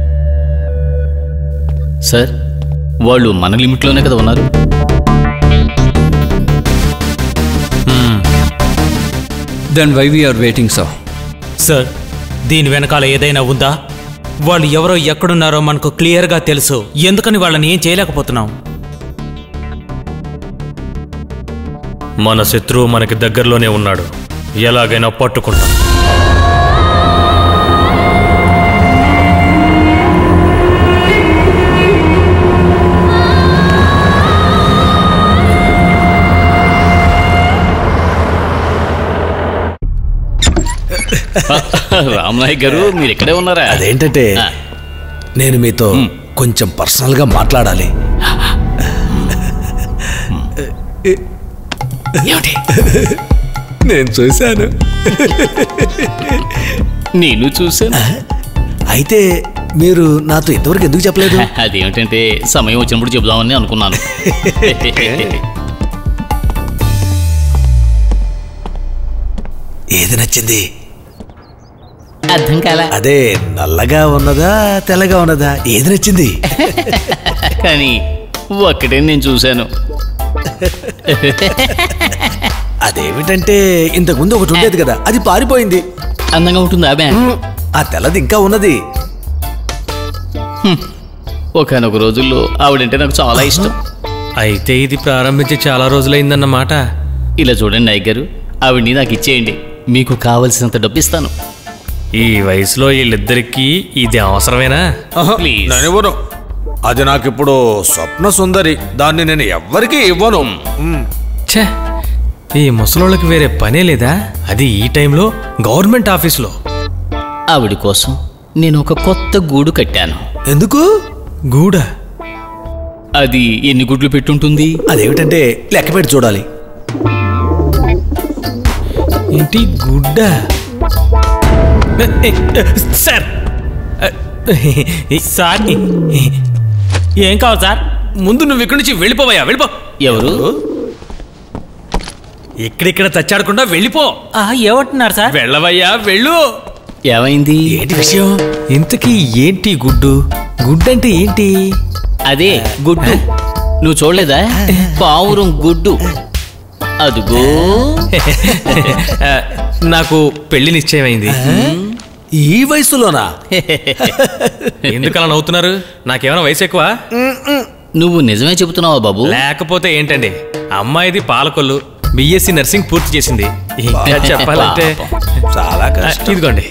సార్ వాళ్ళు మన లిమిట్లోనే కదా ఉన్నారు then why we're waiting so sir దీని వెనకాల ఏదైనా ఉందా వాళ్ళు ఎవరో ఎక్కడున్నారో మనకు క్లియర్గా తెలుసు ఎందుకని వాళ్ళని ఏం చేయలేకపోతున్నాం మన శత్రువు మనకి దగ్గరలోనే ఉన్నాడు ఎలాగైనా పట్టుకుంటాం రామనాయక్ గారు మీరు ఇక్కడే ఉన్నారా అదేంటంటే ఆ. నేను మీతో కొంచెం పర్సనల్గా మాట్లాడాలి ఏమిటి నేను చూశాను నేను చూశాను అయితే మీరు నాతో ఇంతవరకు ఎందుకు చెప్పలేదు అదేమిటంటే సమయం వచ్చినప్పుడు చెబుదామని అనుకున్నాను ఏది నచ్చింది అర్థం కాల అదే నల్లగా ఉన్నదా తెల్లగా ఉన్నదా ఏది నచ్చింది కానీ ఒక్కటే నేను చూశాను అదేమిటంటే ఇంతకు ముందు ఒకటి ఉండేది కదా అది పారిపోయింది అందంగా ఉంటుంది ఆమె మ్, ఆ తెల్లది ఇంకా ఉన్నది ఒకనొక రోజుల్లో ఆవిడంటే నాకు చాలా ఇష్టం అయితే ఇది ప్రారంభించి చాలా రోజులైందన్నమాట ఇలా చూడండి నాయక్ గారు ఆవిడ్ని నాకు ఇచ్చేయండి మీకు కావలసినంత డబ్బు ఇస్తాను ఈ వయసులో వీళ్ళిద్దరికీ ఇది అవసరమేనా Please. నేను ఇవ్వను అది నాకు ఇప్పుడు స్వప్న సుందరి దాన్ని నేను ఎవ్వరికీ ఇవ్వను మ్, ఛే ఈ ముసలోళ్ళకి వేరే పనే లేదా అది ఈ టైంలో గవర్నమెంట్ ఆఫీస్లో ఆవిడ కోసం నేను ఒక కొత్త గూడు కట్టాను ఎందుకు గూడ అది ఎన్ని గుడ్లు పెట్టుంటుంది అదేమిటంటే లెక్క పెట్టి చూడాలి ఏంటి గుడ్డ సార్ సార్ ఏం కావాలి సార్ ముందు నువ్వు ఇక్కడి నుంచి వెళ్ళిపోవయ్యా వెళ్ళిపో ఎవరు ఇక్కడిక్కడ తచ్చాడకుండా వెళ్ళిపో ఆ, ఏమంటున్నారు సార్ వెళ్ళవయ్యా వెళ్ళు ఏమైంది ఏంటి విషయం ఇంతకీ ఏంటి గుడ్డు గుడ్డంటే ఏంటి అదే గుడ్డు నువ్వు చూడలేదా పావురం గుడ్డు అదుగో ఆ, నాకు పెళ్లి నిశ్చయమైంది ఈ వయసులోనా ఎందుకలా నవ్వుతున్నారు నాకేమైనా వయసు ఎక్కువ నువ్వు నిజమే చెబుతున్నావా బాబు లేకపోతే ఏంటండి అమ్మాయిది పాలకొల్లు బిఎస్సి నర్సింగ్ పూర్తి చేసింది ఇంకా చెప్పాలంటే చాలా ఆ, కష్టం ఇదిగోండి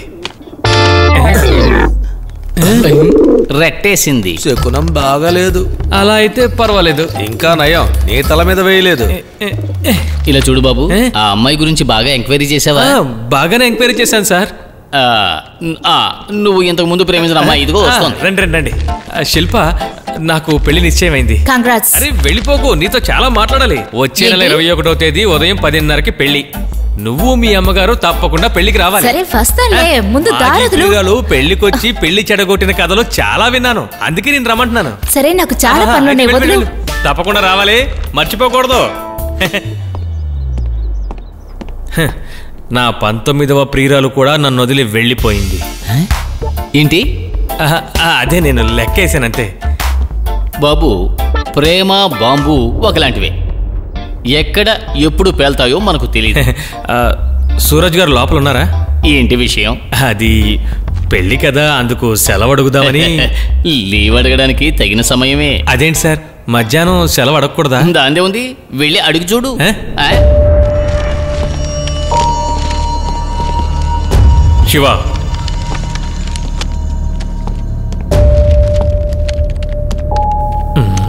రెట్టేసింది శకునం బాగాలేదు అలా అయితే పర్వాలేదు ఇంకా నయం నీ తల మీద వేయలేదు ఇలా చూడు బాబు ఏ? ఆ అమ్మాయి గురించి బాగా ఎంక్వైరీ చేసావా ఆ, బాగానే ఎంక్వైరీ చేశాను సార్ ఆ, ఆ, నువ్వు ఇంతకు ముందు ప్రేమించిన అమ్మాయి ఇదిగో ఆ, వస్తుంది రండి రండి రండి ఆ, శిల్ప నాకు పెళ్లి నిశ్చయమైంది కంగ్రాట్స్ అరే వెళ్ళిపోకు నీతో చాలా మాట్లాడాలి వచ్చే నెల ఏంటి? ఇరవై ఒకటో తేదీ ఉదయం పదిన్నరకి పెళ్లి నువ్వు మీ అమ్మగారు తప్పకుండా పెళ్లికి రావాలి సరే వస్తానులే ముందు ఆది దారదులు ప్రియురాలు పెళ్లికొచ్చి పెళ్లి చెడగొట్టిన కథలు చాలా విన్నాను అందుకే నేను రమ్మంటున్నాను సరే నాకు చాలా ఆహా, పనులున్నాయి అయితే వెళ్ళు, వదులు వెళ్ళు. తప్పకుండా రావాలి మర్చిపోకూడదు హ, నా పంతొమ్మిదవ ప్రియురాలు కూడా నన్ను వదిలి వెళ్ళిపోయింది ఏంటి ఆహా, ఆ, అదే నేను లెక్కేసానంతే బాబు ప్రేమ బాంబు ఒకలాంటివే ఎక్కడ ఎప్పుడు పేల్తాయో మనకు తెలియదు ఆ, సూరజ్ గారు లోపల ఉన్నారా ఏంటి విషయం అది పెళ్లి కదా అందుకు సెలవు అడుగుదామని లీవ్ అడగడానికి తగిన సమయమే అదేంటి సార్ మధ్యాహ్నం సెలవు అడగకూడదా దాందే ఉంది వెళ్ళి అడుగు చూడు ఏ? ఆ? శివ మ్మ్.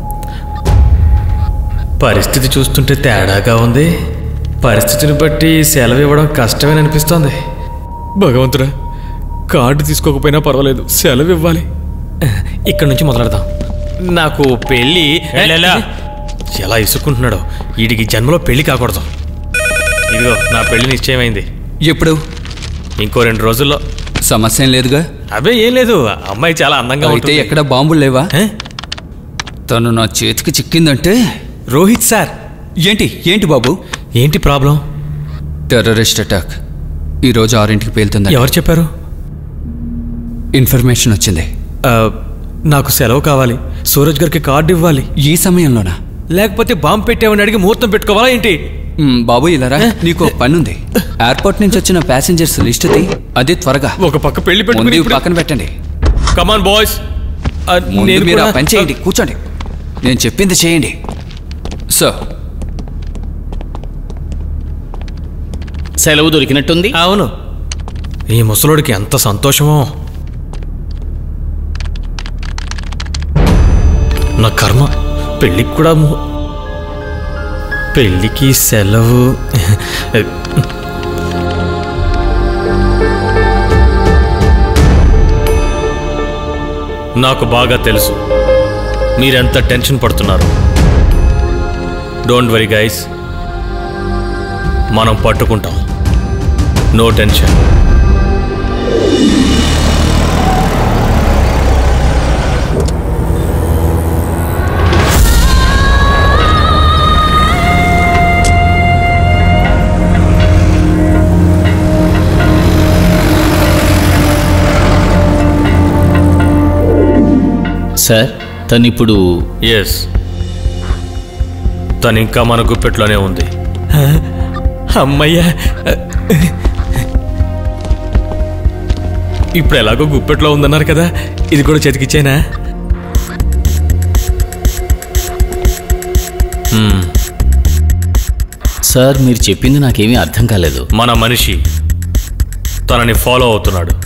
పరిస్థితి చూస్తుంటే తేడాగా ఉంది పరిస్థితిని బట్టి సెలవు ఇవ్వడం కష్టమని అనిపిస్తోంది భగవంతుడా కార్డు తీసుకోకపోయినా పర్వాలేదు సెలవు ఇవ్వాలి ఇక్కడ నుంచి మొదలెడదాం నాకు పెళ్ళి వెళ్ళేలా. ఎలా ఇసుక్కుంటున్నాడో వీడికి జన్మలో పెళ్లి కాకూడదు ఇదిగో నా పెళ్లి నిశ్చయమైంది ఎప్పుడు ఇంకో రెండు రోజుల్లో సమస్య ఏం లేదుగా అబే ఏం లేదు అమ్మాయి చాలా అందంగా అయితే ఉంటుంది ఎక్కడ బాంబులు లేవా ఏ? తను నా చేతికి చిక్కిందంటే రోహిత్ సార్ ఏంటి ఏంటి బాబు ఏంటి ప్రాబ్లం టెర్రరిస్ట్ అటాక్ ఈరోజు ఆరింటికి పేలుతుంది ఎవరు చెప్పారు ఇన్ఫర్మేషన్ వచ్చింది ఆ, నాకు సెలవు కావాలి సూరజ్ గారికి కార్డు ఇవ్వాలి ఈ సమయంలోనా లేకపోతే బాంబు పెట్టామని అడిగి ముహూర్తం పెట్టుకోవాలా ఏంటి మ్, బాబు ఇలారా నీకు ఒక పని ఉంది ఎయిర్పోర్ట్ నుంచి వచ్చిన ప్యాసింజర్స్ లిస్ట్ ది అది త్వరగా ఒక పక్క పెళ్లి ముందు పెట్టుకుని ఇవి పక్కన పెట్టండి కమాన్ బాయ్స్ ముందు మీరు ఆ పని చేయండి కూర్చోండి నేను చెప్పింది చేయండి సో సెలవు దొరికినట్టుంది అవును ఈ ముసలోడికి ఎంత సంతోషమో నా కర్మ పెళ్ళికి కూడా ము- పెళ్ళికి సెలవు నాకు బాగా తెలుసు మీరెంత టెన్షన్ పడుతున్నారు డోంట్ వరీ గైస్ మనం పట్టుకుంటాం నో టెన్షన్ సార్ తను ఇప్పుడు ఎస్ తను ఇంకా మన గుప్పెట్లోనే ఉంది అమ్మయ్యా ఇప్పుడు ఎలాగో గుప్పెట్లో ఉందన్నారు కదా ఇది కూడా చేతికిచ్చేనా సార్ మీరు చెప్పింది నాకేమీ అర్థం కాలేదు మన మనిషి తనని ఫాలో అవుతున్నాడు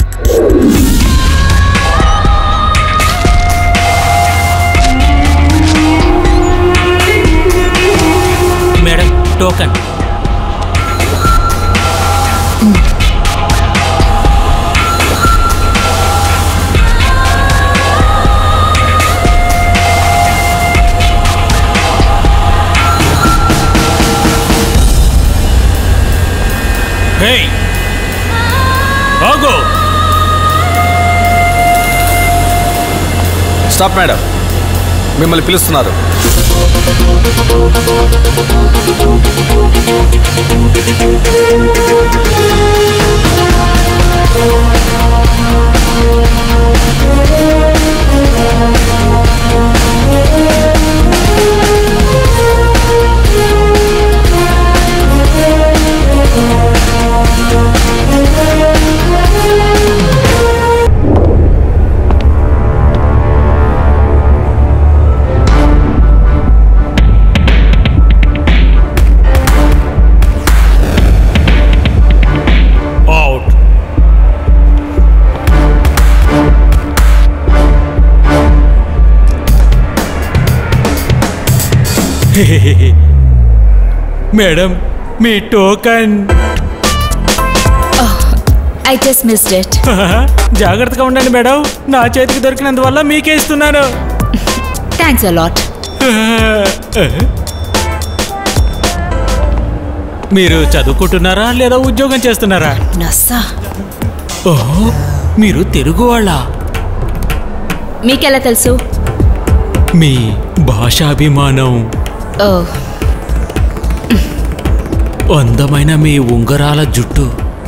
మేడం టోకన్ హే ఆగో స్టాప్ మేడం మిమ్మల్ని పిలుస్తున్నారు అవుట్ మేడం మీ token I just missed it జాగ్రత్తగా ఉండండి మేడం నా చేతికి దొరికినందువల్ల మీకే ఇస్తున్నాను థ్యాంక్స్ అలాట్ మీరు చదువుకుంటున్నారా లేదా ఉద్యోగం చేస్తున్నారా నస్సా ఓహో మీరు తెలుగు వాళ్ళ మీకెలా తెలుసు మీ భాషాభిమానం ఓ అందమైన మీ ఉంగరాల జుట్టు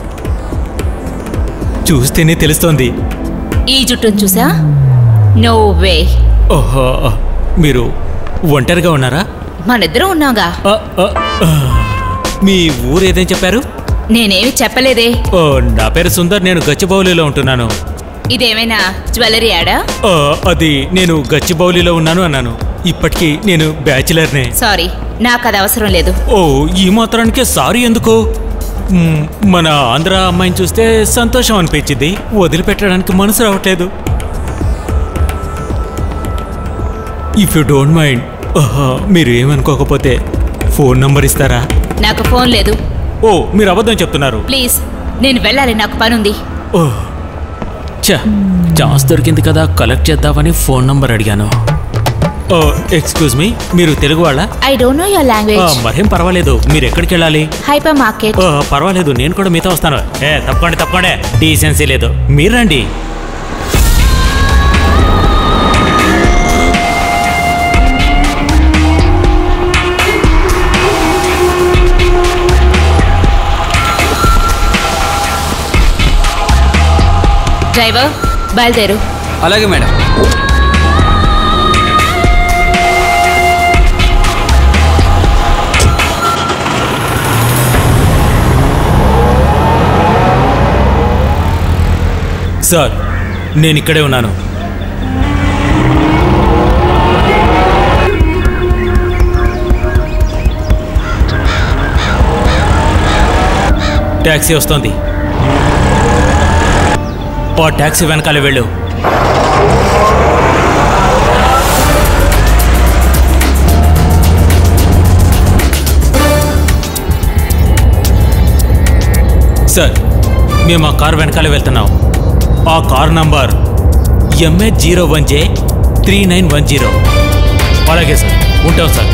చూస్తేనే తెలుస్తోంది ఈ జుట్టును చూసా నో వే ఓహో మీరు ఒంటరిగా ఉన్నారా మనిద్దరం ఉన్నాగా ఆ, ఆ, ఆ. మీ ఊరు ఏదేం చెప్పారు నేనేమి చెప్పలేదే ఓ నా పేరు సుందర్ నేను గచ్చిబౌలిలో ఉంటున్నాను ఇదేమైనా జ్యువెలరీ యాడా ఆ, అది నేను గచ్చిబౌలిలో ఉన్నాను అన్నాను ఇప్పటికీ నేను బ్యాచిలర్నే సారీ నాకు అది అవసరం లేదు ఓ ఈ మాత్రానికే సారీ ఎందుకు మ్, మన ఆంధ్ర అమ్మాయిని చూస్తే సంతోషం అనిపించింది వదిలిపెట్టడానికి మనసు రావట్లేదు ఇఫ్ యు డోంట్ మైండ్ మీరు ఏమనుకోకపోతే ఫోన్ నంబర్ ఇస్తారా నాకు ఫోన్ లేదు ఓ మీరు అబద్ధం చెప్తున్నారు ప్లీజ్ నేను వెళ్ళాలి నాకు పనుంది ఓ చా ఛాన్స్ దొరికింది కదా కలెక్ట్ చేద్దామని ఫోన్ నంబర్ అడిగాను ఓ ఎక్స్క్యూజ్ మీ మీరు తెలుగు వాళ్ళ I don't know your language మరేం పర్వాలేదు మీరు ఎక్కడికి వెళ్ళాలి హైపర్ మార్కెట్ ఓ, పర్వాలేదు నేను కూడా మీతో వస్తాను ఏ తప్పకండి తప్పకండి డీసెన్సీ లేదు మీరు రండి డ్రైవర్ బయలుదేరు అలాగే మేడం సార్ నేను ఇక్కడే ఉన్నాను ట్యాక్సీ వస్తోంది ఓ ట్యాక్సీ వెనకాల వెళ్ళు సార్ మేము ఆ కార్ వెనకాల వెళ్తున్నాం ఆ car number MA zero one J three nine one zero అలాగే సార్ ఉంటాం సార్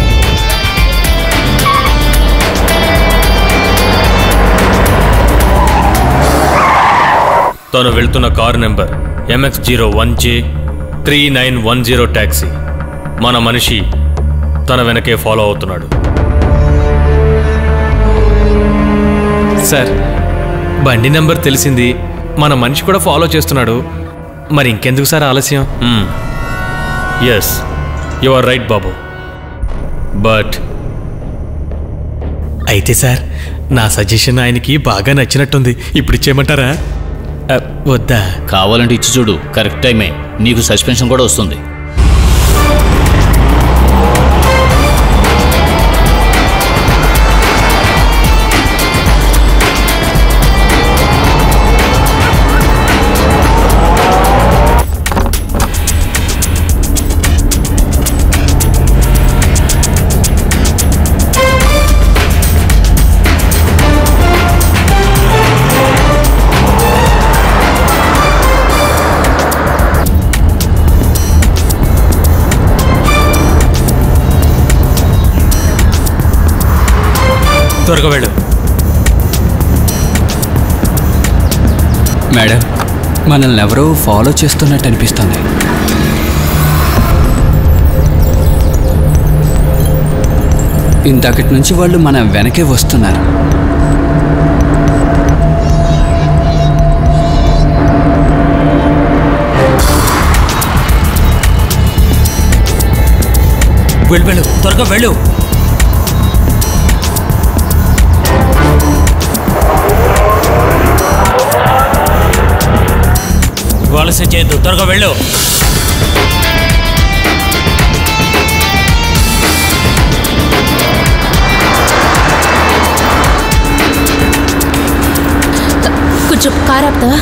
తను వెళ్తున్న car number MX zero one J three nine one zero taxi మన మనిషి తన వెనకే ఫాలో అవుతున్నాడు సార్ బండి నెంబర్ తెలిసింది మన మనిషి కూడా ఫాలో చేస్తున్నాడు మరి ఇంకెందుకు సార్ ఆలస్యం ఎస్ యు ఆర్ రైట్ బాబు బట్ అయితే సార్ నా సజెషన్ ఆయనకి బాగా నచ్చినట్టుంది ఇప్పుడు ఇచ్చేయమంటారా అ, వద్దా కావాలంటే ఇచ్చి చూడు కరెక్ట్ టైమే నీకు సస్పెన్షన్ కూడా వస్తుంది త్వరగా వెళ్ళు మేడం మనల్ని ఎవరో ఫాలో చేస్తున్నట్టు అనిపిస్తుంది ఇంతకటి నుంచి వాళ్ళు మన వెనకే వస్తున్నారు వెళ్ళు వెళ్ళు త్వరగా వెళ్ళు వలస చేయొద్దు త్వరగా వెళ్ళు కొంచెం కార్ ఆపుతావా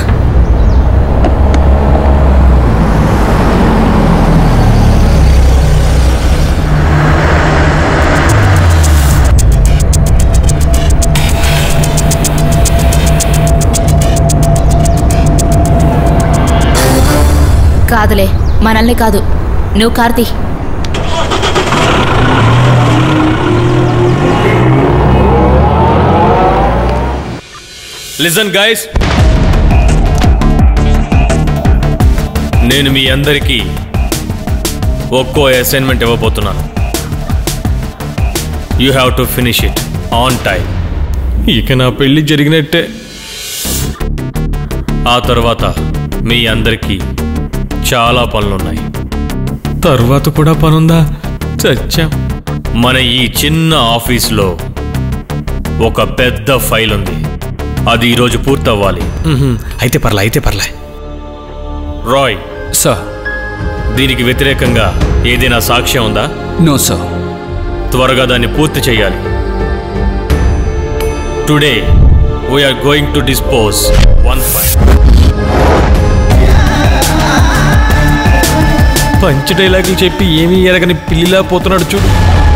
కాదులే మనల్ని కాదు నువ్వు కార్తీ లిజన్ గైస్ నేను మీ అందరికీ ఒక్కో అసైన్మెంట్ ఇవ్వబోతున్నాను you have to finish it on time ఇక నా పెళ్లి జరిగినట్టే ఆ తర్వాత మీ అందరికీ చాలా పనులున్నాయి తర్వాత కూడా పనుందా చచ్చాం మన ఈ చిన్న ఆఫీస్లో ఒక పెద్ద ఫైల్ ఉంది అది ఈరోజు పూర్తవ్వాలి అయితే పర్లే అయితే పర్లే రాయ్ సార్ దీనికి వ్యతిరేకంగా ఏదైనా సాక్ష్యం ఉందా నో సార్ త్వరగా దాన్ని పూర్తి చేయాలి today we're going to dispose one five punch డైలాగులు చెప్పి ఏమీ ఎరగని పిల్లిలా పోతున్నాడు చూడు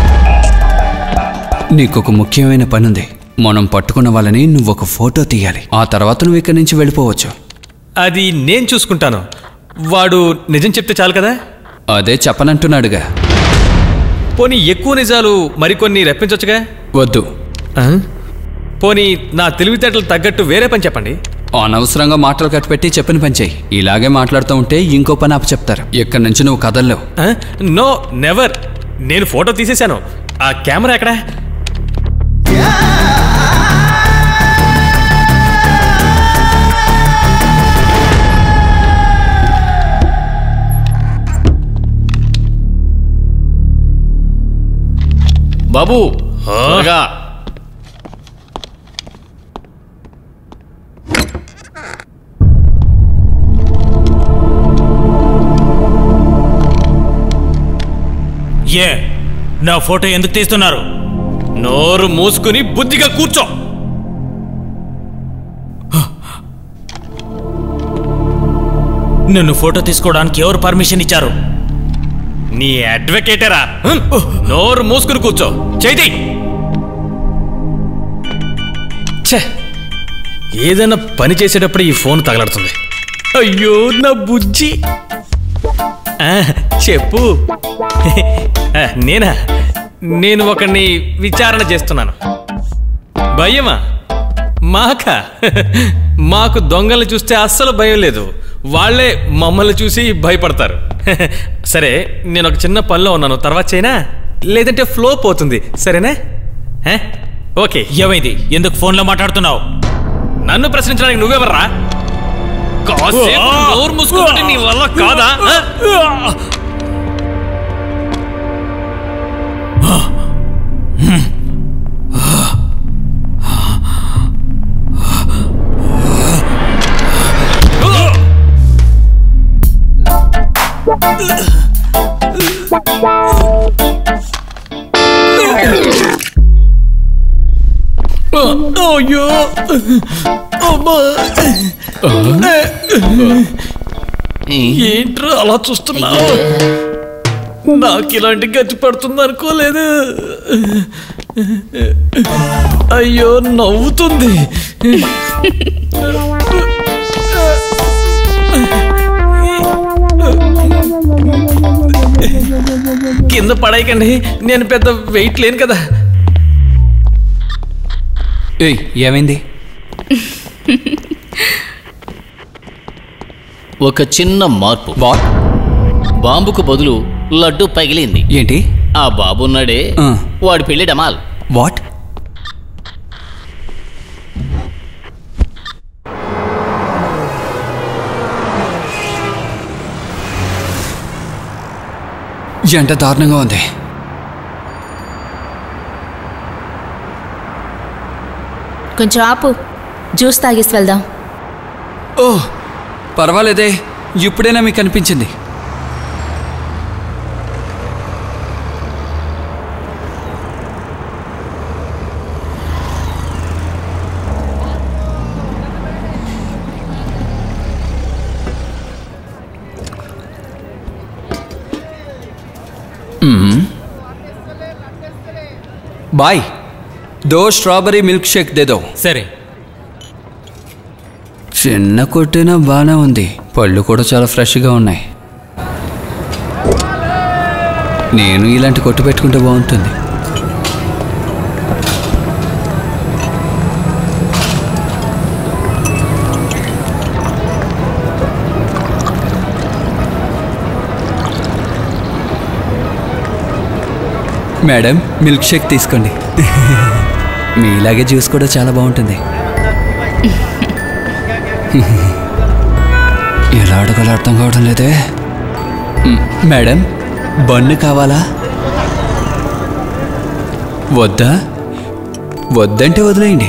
నీకు ఒక ముఖ్యమైన పని ఉంది మనం పట్టుకున్న వాళ్ళని నువ్వు ఒక ఫోటో తీయాలి ఆ తర్వాత నువ్వు ఇక్కడి నుంచి వెళ్ళిపోవచ్చు అది నేను చూసుకుంటాను వాడు నిజం చెప్తే చాలు కదా అదే చెప్పనంటున్నాడుగా పోనీ ఎక్కువ నిజాలు మరికొన్ని రెప్పించవచ్చుగా వద్దు ఆ? పోనీ నా తెలివితేటలు తగ్గట్టు వేరే పని చెప్పండి అనవసరంగా మాటలు కట్టిపెట్టి చెప్పిన పని చెయ్యి ఇలాగే మాట్లాడుతూ ఉంటే ఇంకో పని అప్ప చెప్తారు ఇక్కడి నుంచి నువ్వు కదల్లో ఆ? నో నెవర్ నేను ఫోటో తీసేశాను ఆ కెమెరా ఎక్కడ బాబు త్వరగా ఏ నా ఫోటో ఎందుకు తీస్తున్నారు నోరు మూసుకుని బుద్ధిగా కూర్చో నన్ను ఫోటో తీసుకోవడానికి ఎవరు పర్మిషన్ ఇచ్చారు నీ అడ్వకేటరా హ్మ్? నోరు మూసుకుని కూర్చో చేతి ఛే ఏదైనా పని చేసేటప్పుడు ఈ ఫోన్ తగలడుతుంది అయ్యో నా బుజ్జి ఆ, చెప్పు ఆ, నేనా నేను ఒకరిని విచారణ చేస్తున్నాను భయమా మాక మాకు దొంగలు చూస్తే అస్సలు భయం లేదు వాళ్ళే మమ్మల్ని చూసి భయపడతారు సరే నేను ఒక చిన్న పనిలో ఉన్నాను తర్వాత చేయనా లేదంటే ఫ్లో పోతుంది సరేనా హ? ఓకే ఏమైంది ఎందుకు ఫోన్లో మాట్లాడుతున్నావు నన్ను ప్రశ్నించడానికి నువ్వెవర్రా కాసేపు నోరు మూసుకుంటే నీ వల్ల కాదా హ? అయ్యో అమ్మా ఏంట్రా అలా చూస్తున్నావు నాకు ఇలాంటి గతి పడుతుంది అనుకోలేదు అయ్యో నవ్వుతుంది కింద పడేయకండి నేను పెద్ద వెయిట్ లేను కదా ఏయ్ ఏమైంది ఒక చిన్న మార్పు వాట్ బాంబుకు బదులు లడ్డు పగిలింది ఏంటి ఆ బాబున్నాడే ఆ. వాడి పెళ్లి డమాల్ వాట్ ఎంత దారుణంగా ఉంది కొంచెం ఆపు జ్యూస్ తాగేసి వెళ్దాం ఓ పర్వాలేదే ఇప్పుడైనా మీకు అనిపించింది బాయ్ దో స్ట్రాబెరీ మిల్క్ షేక్ దేదో సరే చిన్న కొట్టిన బాగానే ఉంది పళ్ళు కూడా చాలా ఫ్రెష్గా ఉన్నాయి నేను ఇలాంటి కొట్టు పెట్టుకుంటే బాగుంటుంది మేడం మిల్క్ షేక్ తీసుకోండి మీలాగే జ్యూస్ కూడా చాలా బాగుంటుంది ఎలా అడగాలో అర్థం కావడం లేదే మ్, మేడం బన్ను కావాలా వద్దా వద్దంటే వదిలేయండి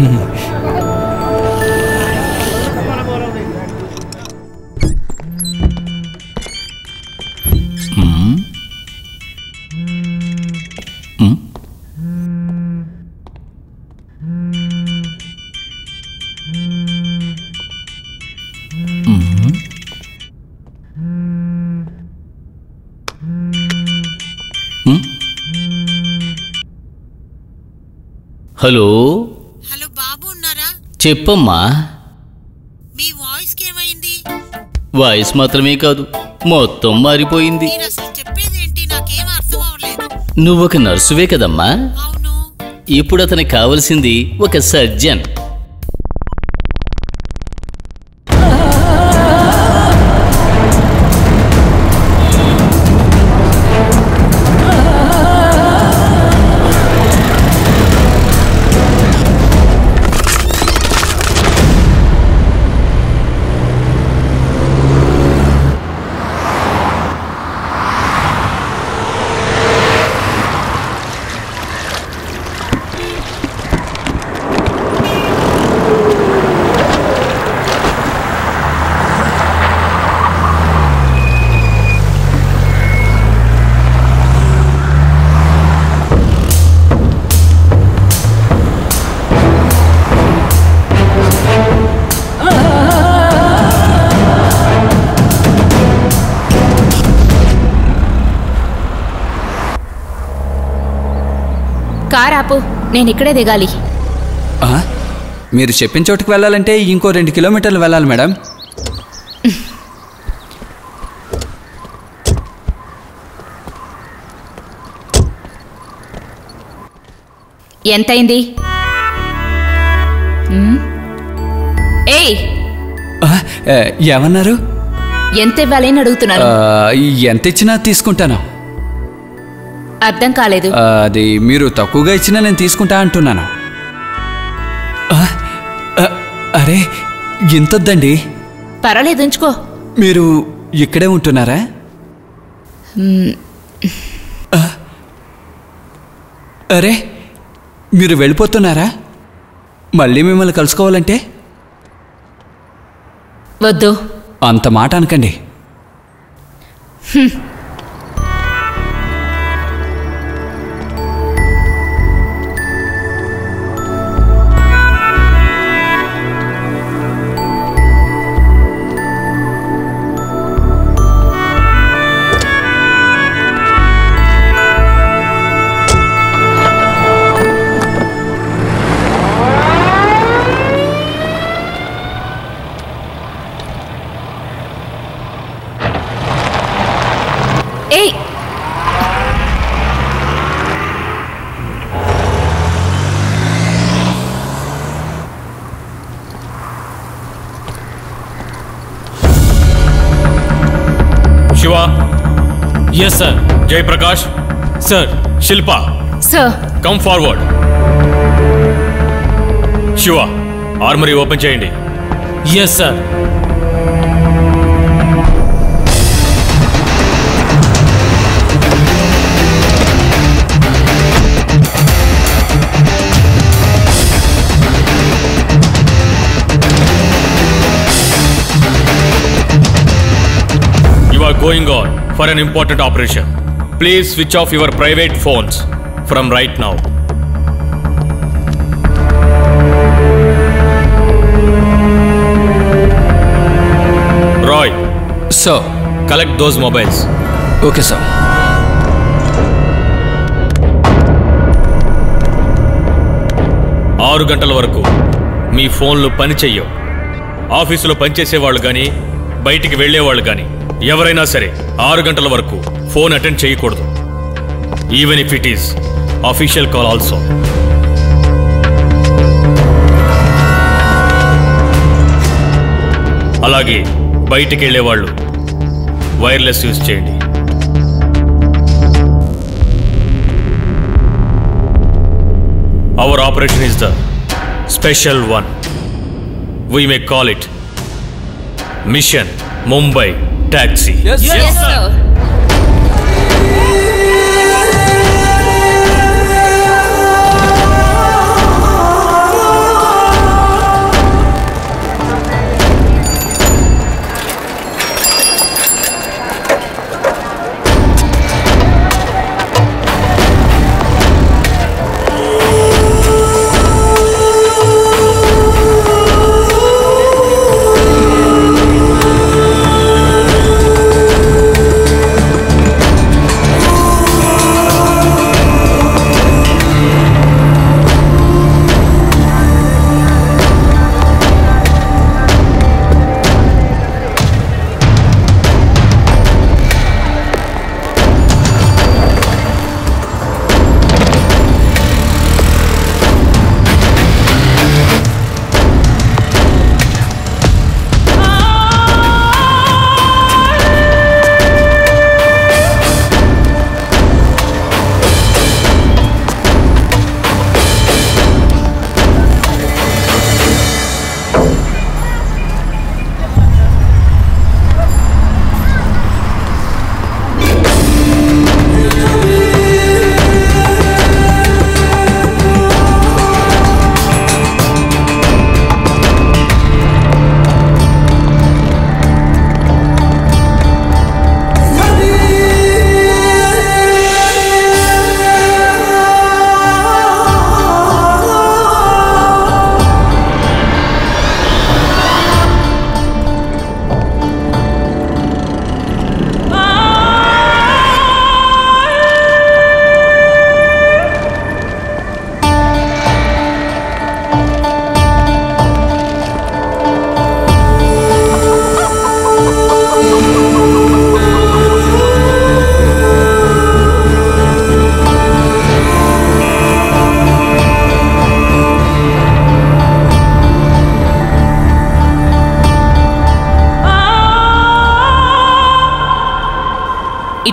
హలో హలో బాబు ఉన్నారా చెప్పమ్మా మీ వాయిస్కి ఏమైంది వాయిస్ మాత్రమే కాదు మొత్తం మారిపోయింది మీరు అసలు చెప్పేది ఏంటి నాకేం అర్థం అవ్వలేదు నువ్వు ఒక నర్సువే కదమ్మా అవును ఇప్పుడు అతనికి కావలసింది ఒక సర్జన్ కార్ ఆపు నేను ఇక్కడే దిగాలి ఆ? మీరు చెప్పిన చోటుకు వెళ్ళాలంటే ఇంకో రెండు కిలోమీటర్లు వెళ్ళాలి మేడం ఎంతైంది ఉమ్? ఏయ్ ఆ, ఏ, ఏమన్నారు ఎంత ఇవ్వాలి అని అడుగుతున్నాను ఆ, ఎంత ఇచ్చినా తీసుకుంటాను అర్థం కాలేదు ఆ, అది మీరు తక్కువగా ఇచ్చినా నేను తీసుకుంటా అంటున్నాను ఆ, ఆ, అరే ఇంతొద్దండి పర్వాలేదు ఉంచుకో మీరు ఇక్కడే ఉంటున్నారా ఉమ్, ఆ, అరే మీరు వెళ్ళిపోతున్నారా మళ్ళీ మిమ్మల్ని కలుసుకోవాలంటే వద్దు అంత మాట అనకండి హ్మ్. ఏయ్ Shiva yes sir Jayaprakash sir Shilpa sir come forward Shiva armoury open చేయండి yes sir You are going on for an important operation. Please switch off your private phones from right now. Roy, so collect those mobiles. Okay sir ఆరు గంటల వరకు మీ ఫోన్లు పని చెయ్యవు ఆఫీసులో పనిచేసేవాళ్ళు కానీ బయటికి వెళ్ళేవాళ్ళు కానీ ఎవరైనా సరే ఆరు గంటల వరకు ఫోన్ అటెండ్ చేయకూడదు even if it is official call also అలాగే బయటికి వెళ్ళేవాళ్ళు వైర్లెస్ యూజ్ చేయండి Our operation is the special one. We may call it Mission Mumbai Taxi. Yes, sir.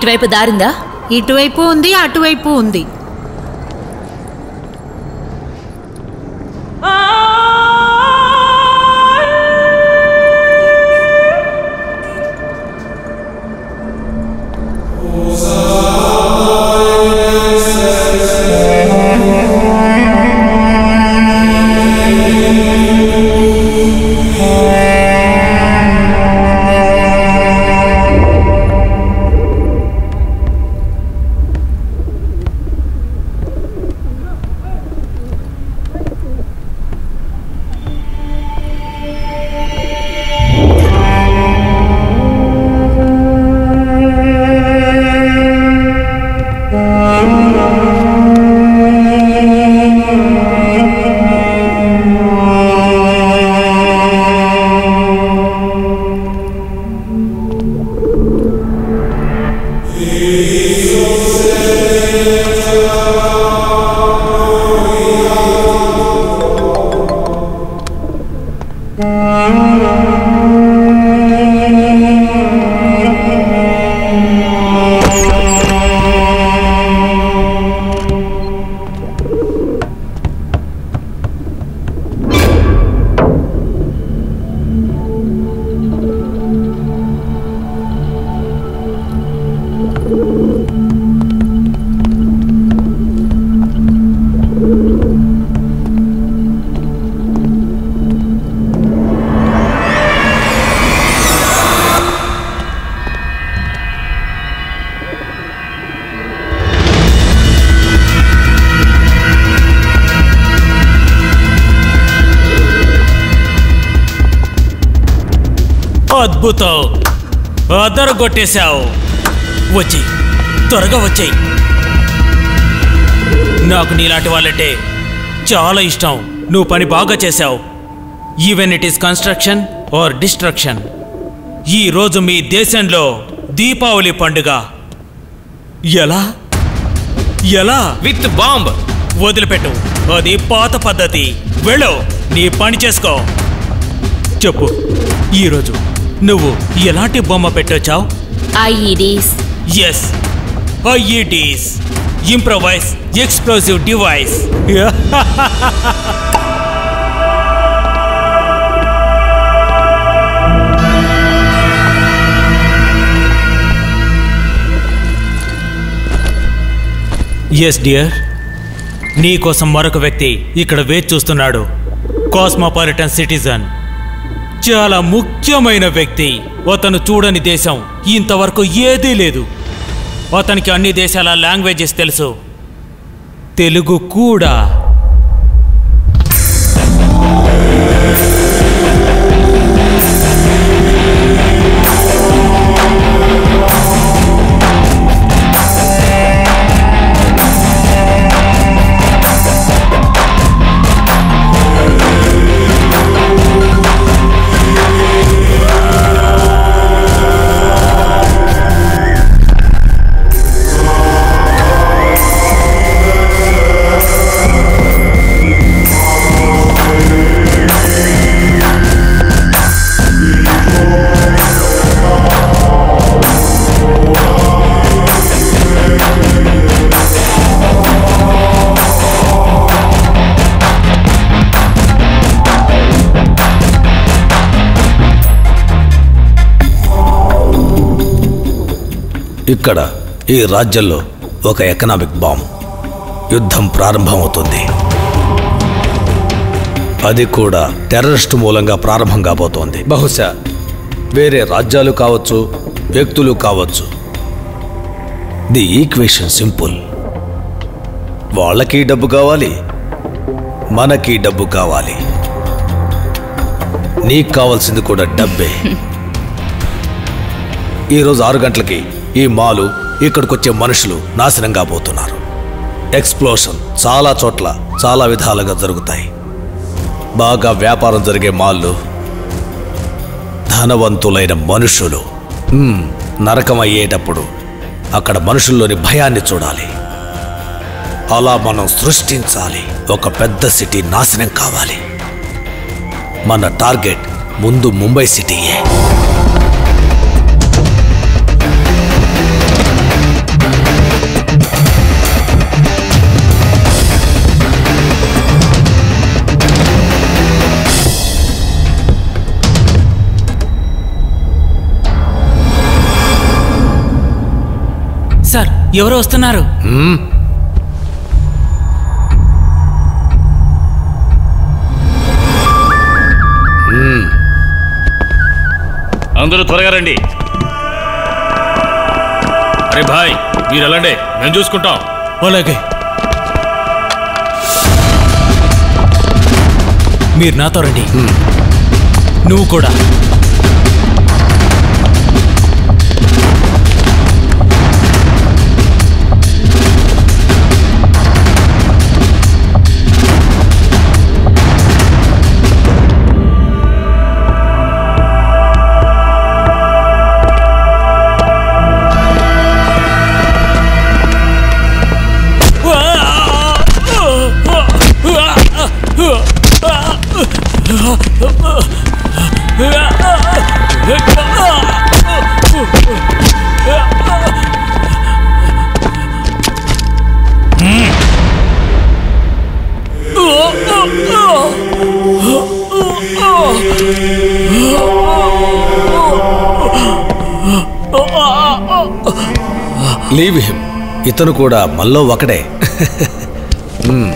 ఇటువైపు దారిందా ఇటువైపు ఉంది అటువైపు ఉంది అద్భుతం అదర కొట్టేశావు వచ్చి త్వరగా వచ్చేయి నాకు నీలాంటి వాళ్ళంటే చాలా ఇష్టం నువ్వు పని బాగా చేశావు even it is construction or destruction ఈ రోజు మీ దేశంలో దీపావళి పండుగ ఎలా ఎలా విత్ బాంబ్ వదిలిపెట్టు అది పాత పద్ధతి వెళ్ళు నీ పని చేసుకో చెప్పు ఈరోజు నువ్వు ఎలాంటి బొమ్మ పెట్టొచ్చావు IEDs yes IEDs improvise explosive device yes dear నీకోసం మరొక వ్యక్తి ఇక్కడ వేచి చూస్తున్నాడు కాస్మోపాలిటన్ సిటిజన్ చాలా ముఖ్యమైన వ్యక్తి అతను చూడని దేశం ఇంతవరకు ఏదీ లేదు అతనికి అన్ని దేశాల లాంగ్వేజెస్ తెలుసు తెలుగు కూడా ఇక్కడ ఈ రాజ్యంలో ఒక ఎకనామిక్ బాంబ్ యుద్ధం ప్రారంభమవుతుంది అది కూడా టెర్రరిస్ట్ మూలంగా ప్రారంభం కాబోతోంది బహుశా వేరే రాజ్యాలు కావచ్చు వ్యక్తులు కావచ్చు ది ఈక్వేషన్ సింపుల్ వాళ్ళకి డబ్బు కావాలి మనకి డబ్బు కావాలి నీకు కావాల్సింది కూడా డబ్బే ఈరోజు ఆరు గంటలకి ఈ మాలు ఇక్కడికొచ్చే మనుషులు నాశనం కాబోతున్నారు ఎక్స్ప్లోషన్ చాలా చోట్ల చాలా విధాలుగా జరుగుతాయి బాగా వ్యాపారం జరిగే మాళ్ళు ధనవంతులైన మనుషులు మ్మ్, నరకం అయ్యేటప్పుడు అక్కడ మనుషుల్లోని భయాన్ని చూడాలి అలా మనం సృష్టించాలి ఒక పెద్ద సిటీ నాశనం కావాలి మన టార్గెట్ ముందు ముంబై సిటీయే ఎవరు వస్తున్నారు మ్మ్. మ్మ్. అందరూ త్వరగా రండి అరే భాయ్ మీరు వెళ్ళండి మేము చూసుకుంటాం అలాగే మీరు నాతో రండి నువ్వు కూడా లీవ్ హిమ్ ఇతను కూడా మల్లో ఒకడే మ్మ్.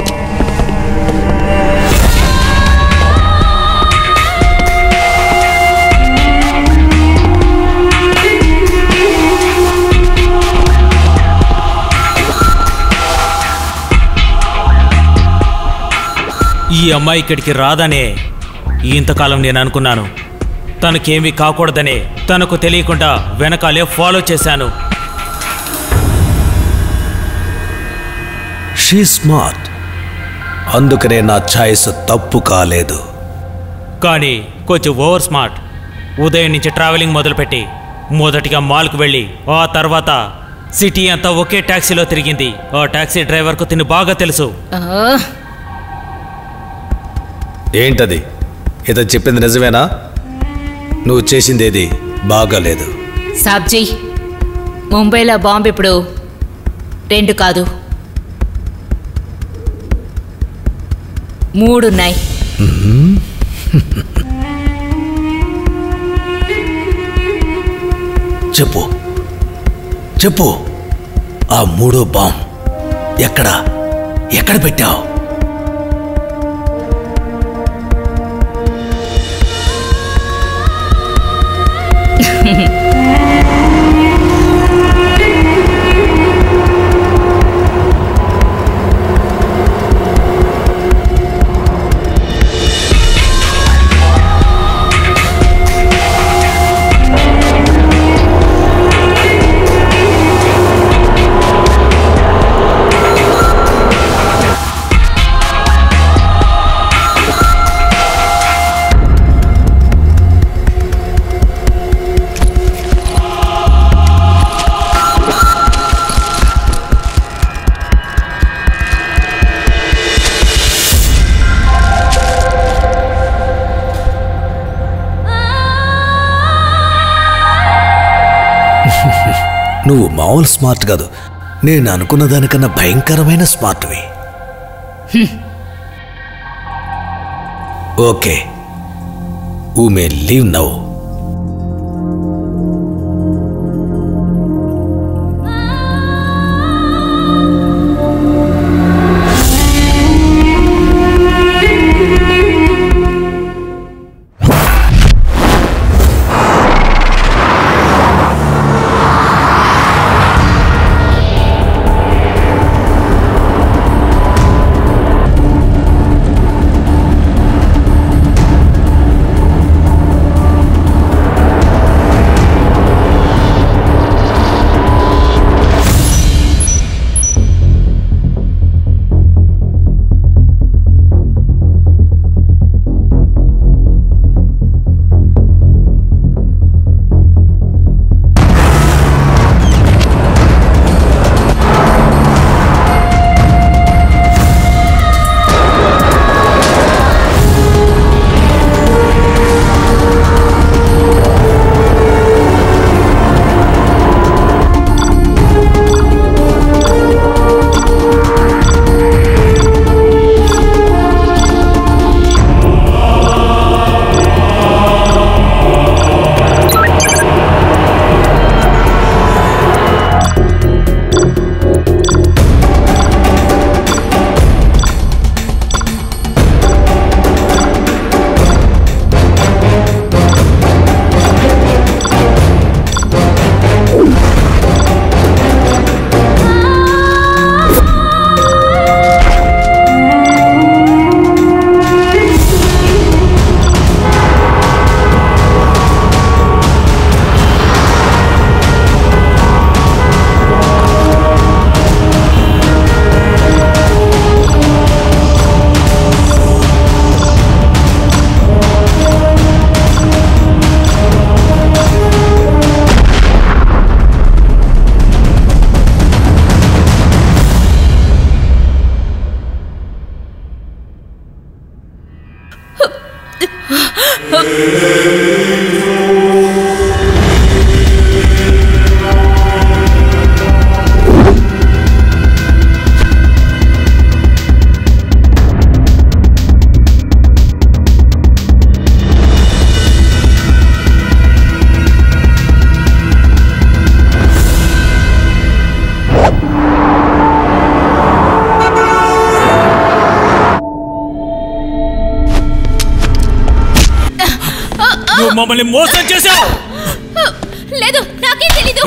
ఈ అమ్మాయి ఇక్కడికి రాదనే ఇంతకాలం నేను అనుకున్నాను తనకేమీ కాకూడదనే తనకు తెలియకుండా వెనకాలే ఫాలో చేశాను షీ స్మార్ట్ అందుకనే నా ఛాయిస్ తప్పు కాలేదు కానీ కొంచెం ఓవర్ స్మార్ట్ ఉదయం నుంచి ట్రావెలింగ్ మొదలుపెట్టి మొదటిగా మాల్కు వెళ్ళి ఆ తర్వాత సిటీ అంతా ఒకే ట్యాక్సీలో తిరిగింది ఆ ట్యాక్సీ డ్రైవర్కు తిని బాగా తెలుసు ఏంటది ఇతను చెప్పింది నిజమేనా నువ్వు చేసిందేది బాగాలేదు సాబ్జీ ముంబైలో బాంబు ఇప్పుడు రెండు కాదు మూడున్నాయి చెప్పు చెప్పు ఆ మూడో బాంబ్ ఎక్కడ ఎక్కడ పెట్టావు నువ్వు మామూలు స్మార్ట్ కాదు నేను అనుకున్న దానికన్నా భయంకరమైన స్మార్ట్వి ఓకే ఊ మే లీవ్ నౌ నువ్వు మమ్మల్ని మోసం చేశావు లేదు నాకేం తెలీదు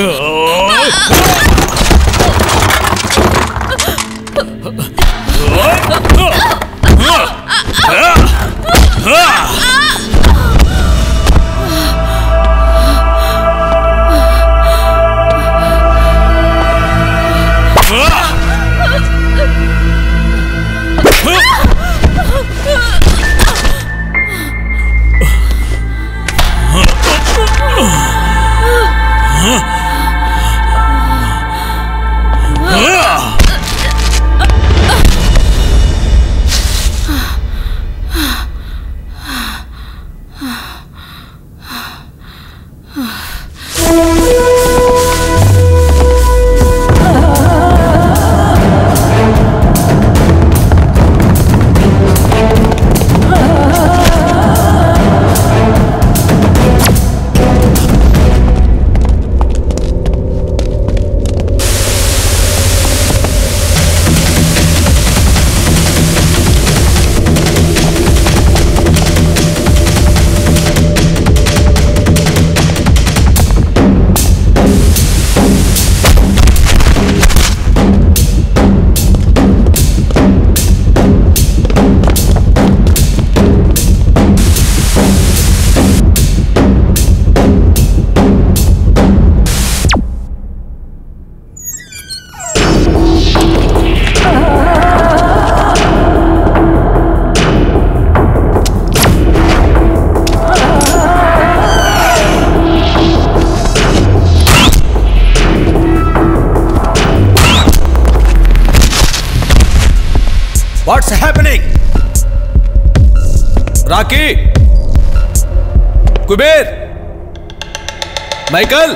what's happening Rocky Kuber Michael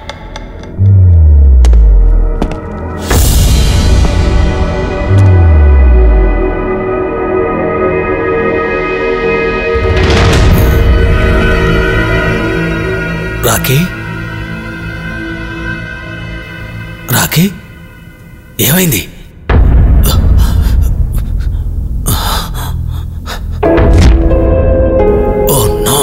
Rocky Rocky ఏమైంది ఓ నో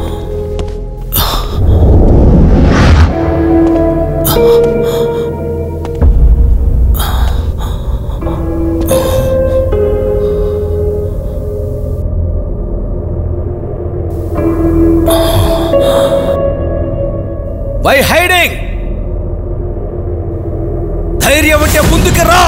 వై హైడింగ్ ధైర్యం అంటే ముందుకు రా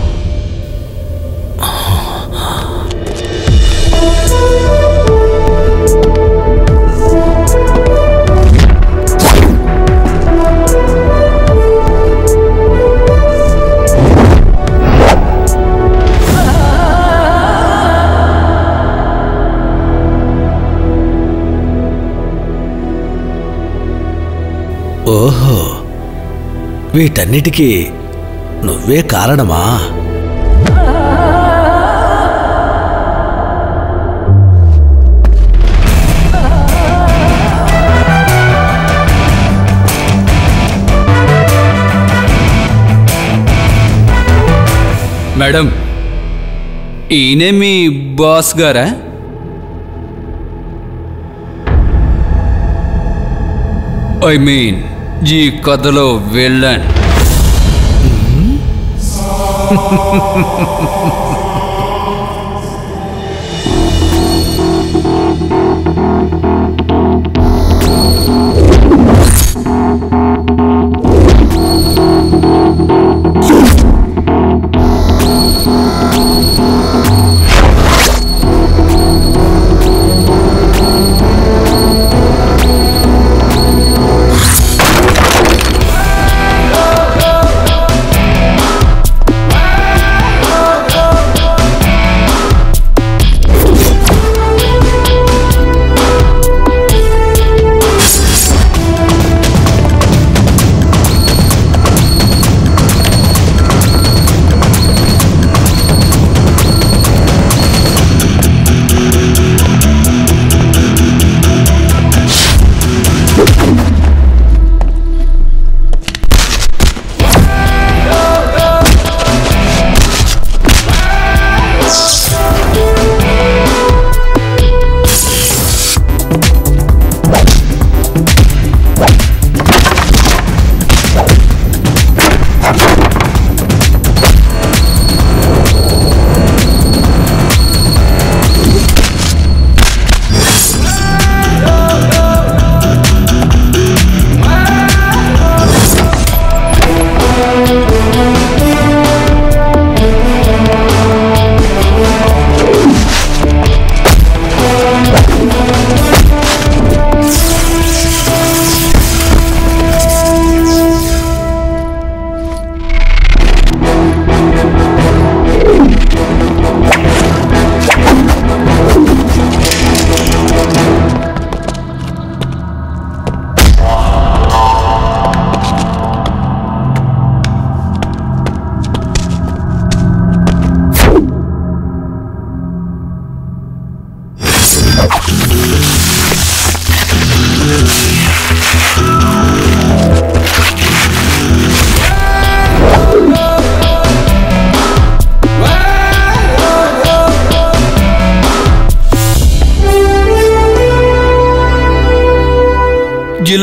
ఓహో వీటన్నిటికీ నువ్వే కారణమా మేడం ఈయనే మీ బాస్ గారా ఐ మీన్ ఈ కథలో వెళ్ళాను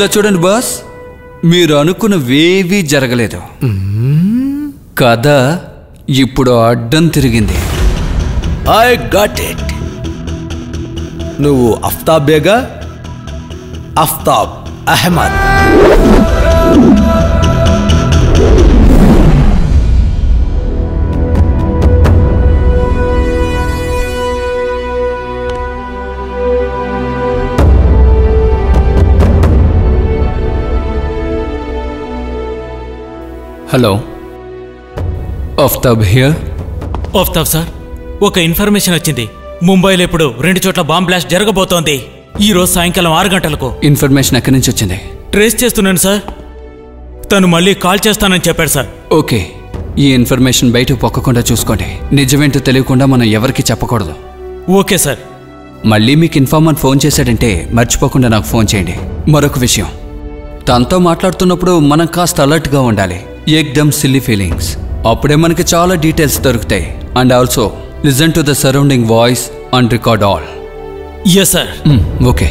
ఇలా చూడండి బాస్ మీరు అనుకున్నవేవీ జరగలేదు కథ ఇప్పుడు అడ్డం తిరిగింది ఐ గాట్ ఇట్ నువ్వు అఫ్తాబ్ బేగా Aftab Ahmed hello Aftab here Aftab sir ఒక ఇన్ఫర్మేషన్ వచ్చింది ముంబైలో ఇప్పుడు రెండు చోట్ల బాంబ్ బ్లాస్ట్ జరగబోతోంది ఈ రోజు సాయంకాలం ఆరు గంటలకు ఇన్ఫర్మేషన్ ఎక్కడి నుంచి వచ్చింది ట్రేస్ చేస్తున్నాను సార్ తను మళ్ళీ కాల్ చేస్తానని చెప్పాడు సార్ ఓకే ఈ ఇన్ఫర్మేషన్ బయటకు పొక్కకుండా చూసుకోండి నిజమేంటో తెలియకుండా మనం ఎవరికి చెప్పకూడదు ఓకే సార్ మళ్ళీ మీకు ఇన్ఫార్మర్ ఫోన్ చేశాడంటే మర్చిపోకుండా నాకు ఫోన్ చేయండి మరొక విషయం తనతో మాట్లాడుతున్నప్పుడు మనం కాస్త అలర్ట్గా ఉండాలి ఎక్దమ్ సిల్లీ ఫీలింగ్స్ అప్పుడే మనకి చాలా డీటెయిల్స్ దొరుకుతాయి and also listen to the surrounding voice and record all yes sir okay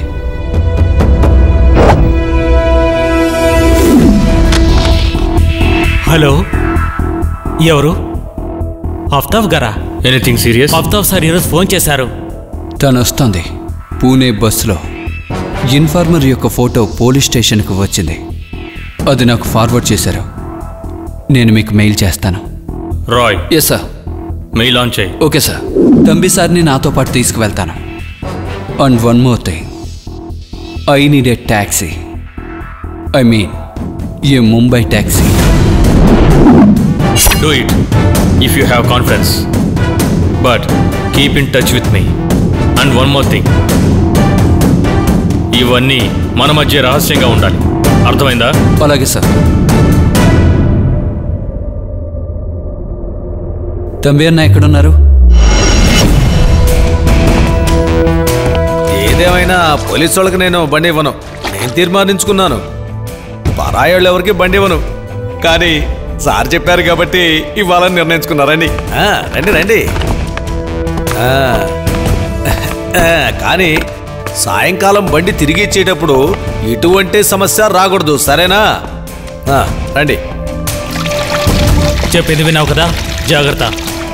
hello ఎవరు ఆఫ్తాబ్ గారా ఎనీథింగ్ సీరియస్ ఆఫ్తాబ్ సార్ ఈరోజు ఫోన్ చేశారు తను వస్తుంది పూణే బస్సులో ఇన్ఫార్మర్ యొక్క ఫోటో పోలీస్ స్టేషన్కు వచ్చింది అది నాకు ఫార్వర్డ్ చేశారు నేను మీకు మెయిల్ చేస్తాను Roy yes sir mail on చేయి ఓకే సార్ తంబి సార్ని నాతో పాటు తీసుకువెళ్తాను and one more thing I need a taxi I mean a Mumbai taxi do it if you have confidence but keep in touch with me and one more thing ఇవన్నీ మన మధ్య రహస్యంగా ఉండాలి అర్థమైందా అలాగే సార్ తంబి అన్న ఎక్కడున్నారు ఏదేమైనా పోలీసు వాళ్ళకి నేను బండి ఇవ్వను నేను తీర్మానించుకున్నాను పరాయోళ్ళు ఎవరికి బండి ఇవ్వను కానీ సార్ చెప్పారు కాబట్టి ఇవ్వాలని నిర్ణయించుకున్నారండి ఆ, రండి రండి ఆ, ఆ, కానీ సాయంకాలం బండి తిరిగి ఇచ్చేటప్పుడు ఇటువంటి సమస్య రాకూడదు సరేనా ఆ, రండి చెప్పింది విన్నావు కదా జాగ్రత్త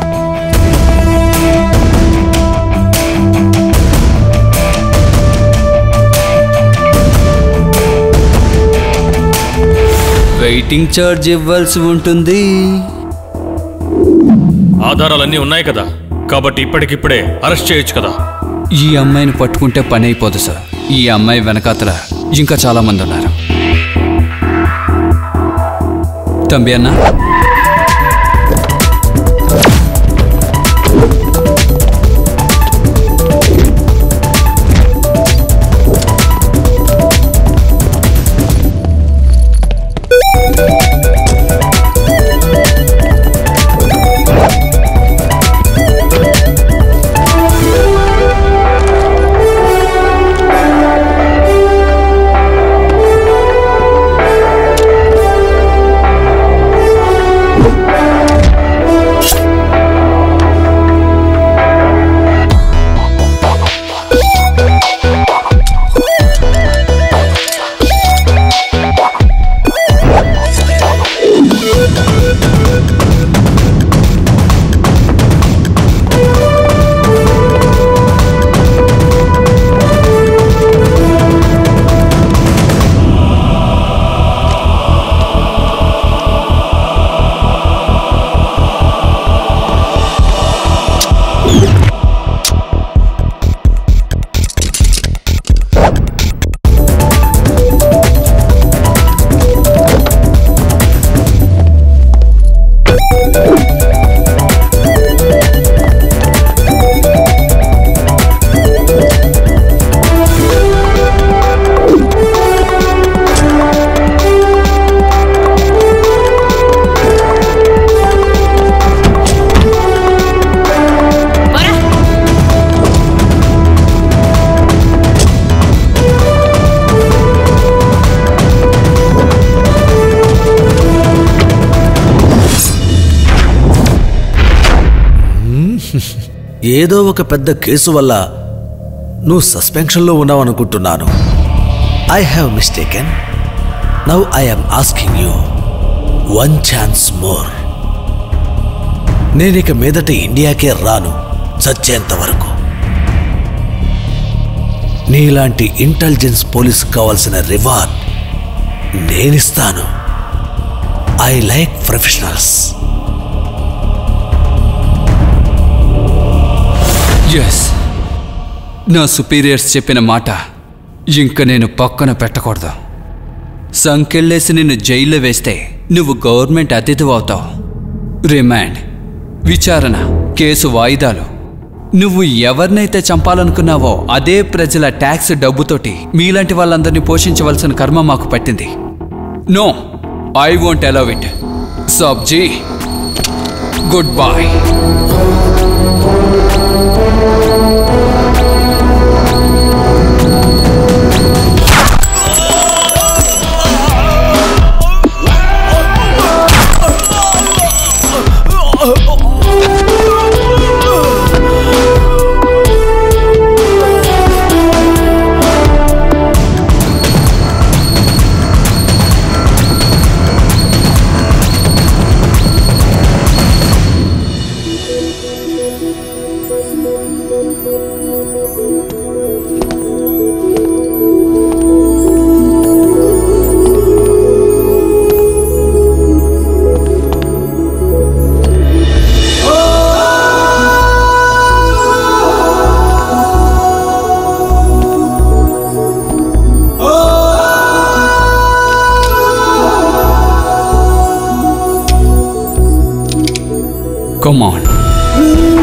వెయిటింగ్ ఛార్జ్ ఇవ్వాల్సి ఉంటుంది ఆధారాలన్నీ ఉన్నాయి కదా కాబట్టి ఇప్పటికిప్పుడే అరెస్ట్ చేయొచ్చు కదా ఈ అమ్మాయిని పట్టుకుంటే పని అయిపోదు సార్ ఈ అమ్మాయి వెనకాతల ఇంకా చాలా మంది ఉన్నారు తంబి అన్న ఏదో ఒక పెద్ద కేసు వల్ల నువ్వు సస్పెన్షన్లో ఉన్నావనుకుంటున్నాను I have mistaken now I'm asking you one chance more నేనిక మీదట ఇండియాకే రాను చచ్చేంత వరకు నీలాంటి ఇంటెలిజెన్స్ పోలీస్ కావాల్సిన రివార్డ్ నేనిస్తాను ఐ లైక్ ప్రొఫెషనల్స్ ఎస్ నా సుపీరియర్స్ చెప్పిన మాట ఇంక నేను పక్కన పెట్టకూడదు సంకెళ్ళేసి నిన్ను జైల్లో వేస్తే నువ్వు గవర్నమెంట్ అతిథి అవుతావు రిమాండ్ విచారణ కేసు వాయిదాలు నువ్వు ఎవరినైతే చంపాలనుకున్నావో అదే ప్రజల ట్యాక్స్ డబ్బుతోటి మీలాంటి వాళ్ళందరినీ పోషించవలసిన కర్మ మాకు పట్టింది no I won't allow it సబ్జీ good boy Come on.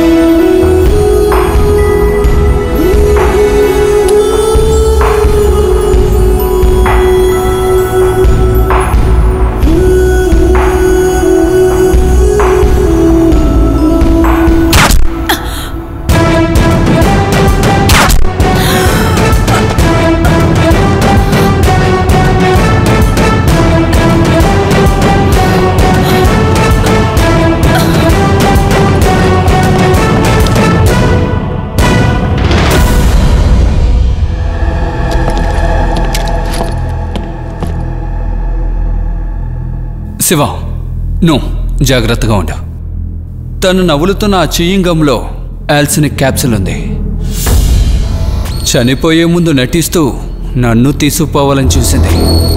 Shiva no జాగ్రత్తగా ఉండు తను నవ్వులుతున్న ఆ చీయింగంలో యాల్సినిక్ క్యాప్సుల్ ఉంది చనిపోయే ముందు నటిస్తూ నన్ను తీసుకుపోవాలని చూసింది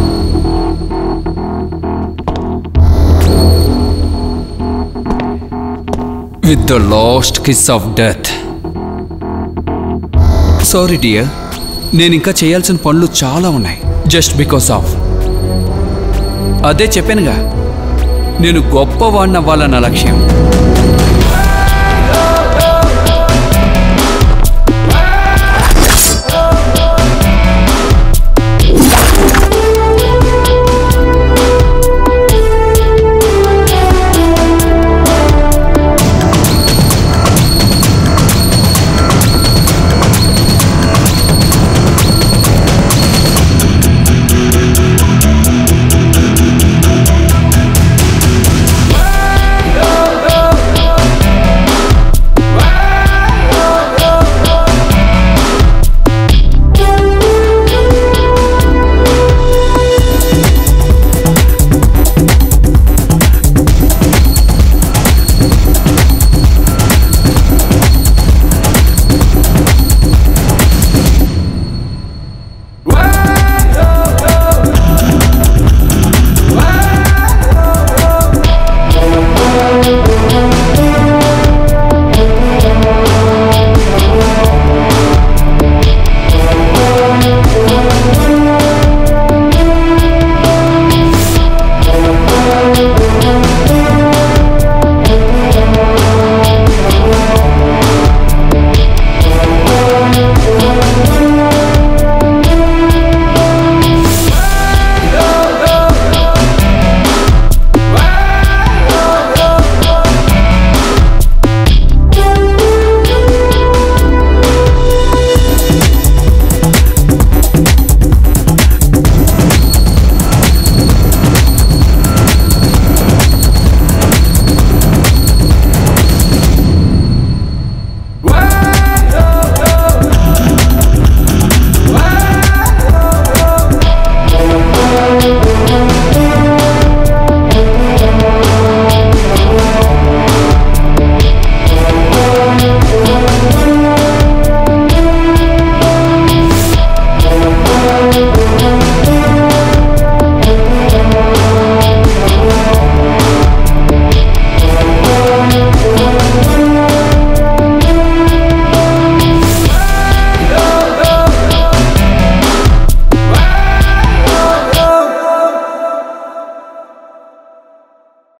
with the last kiss of death sorry dear నేను ఇంకా చేయాల్సిన పనులు చాలా ఉన్నాయి జస్ట్ బికాస్ ఆఫ్ అదే చెప్పానుగా నేను గొప్పవాడినవ్వాలన్న లక్ష్యం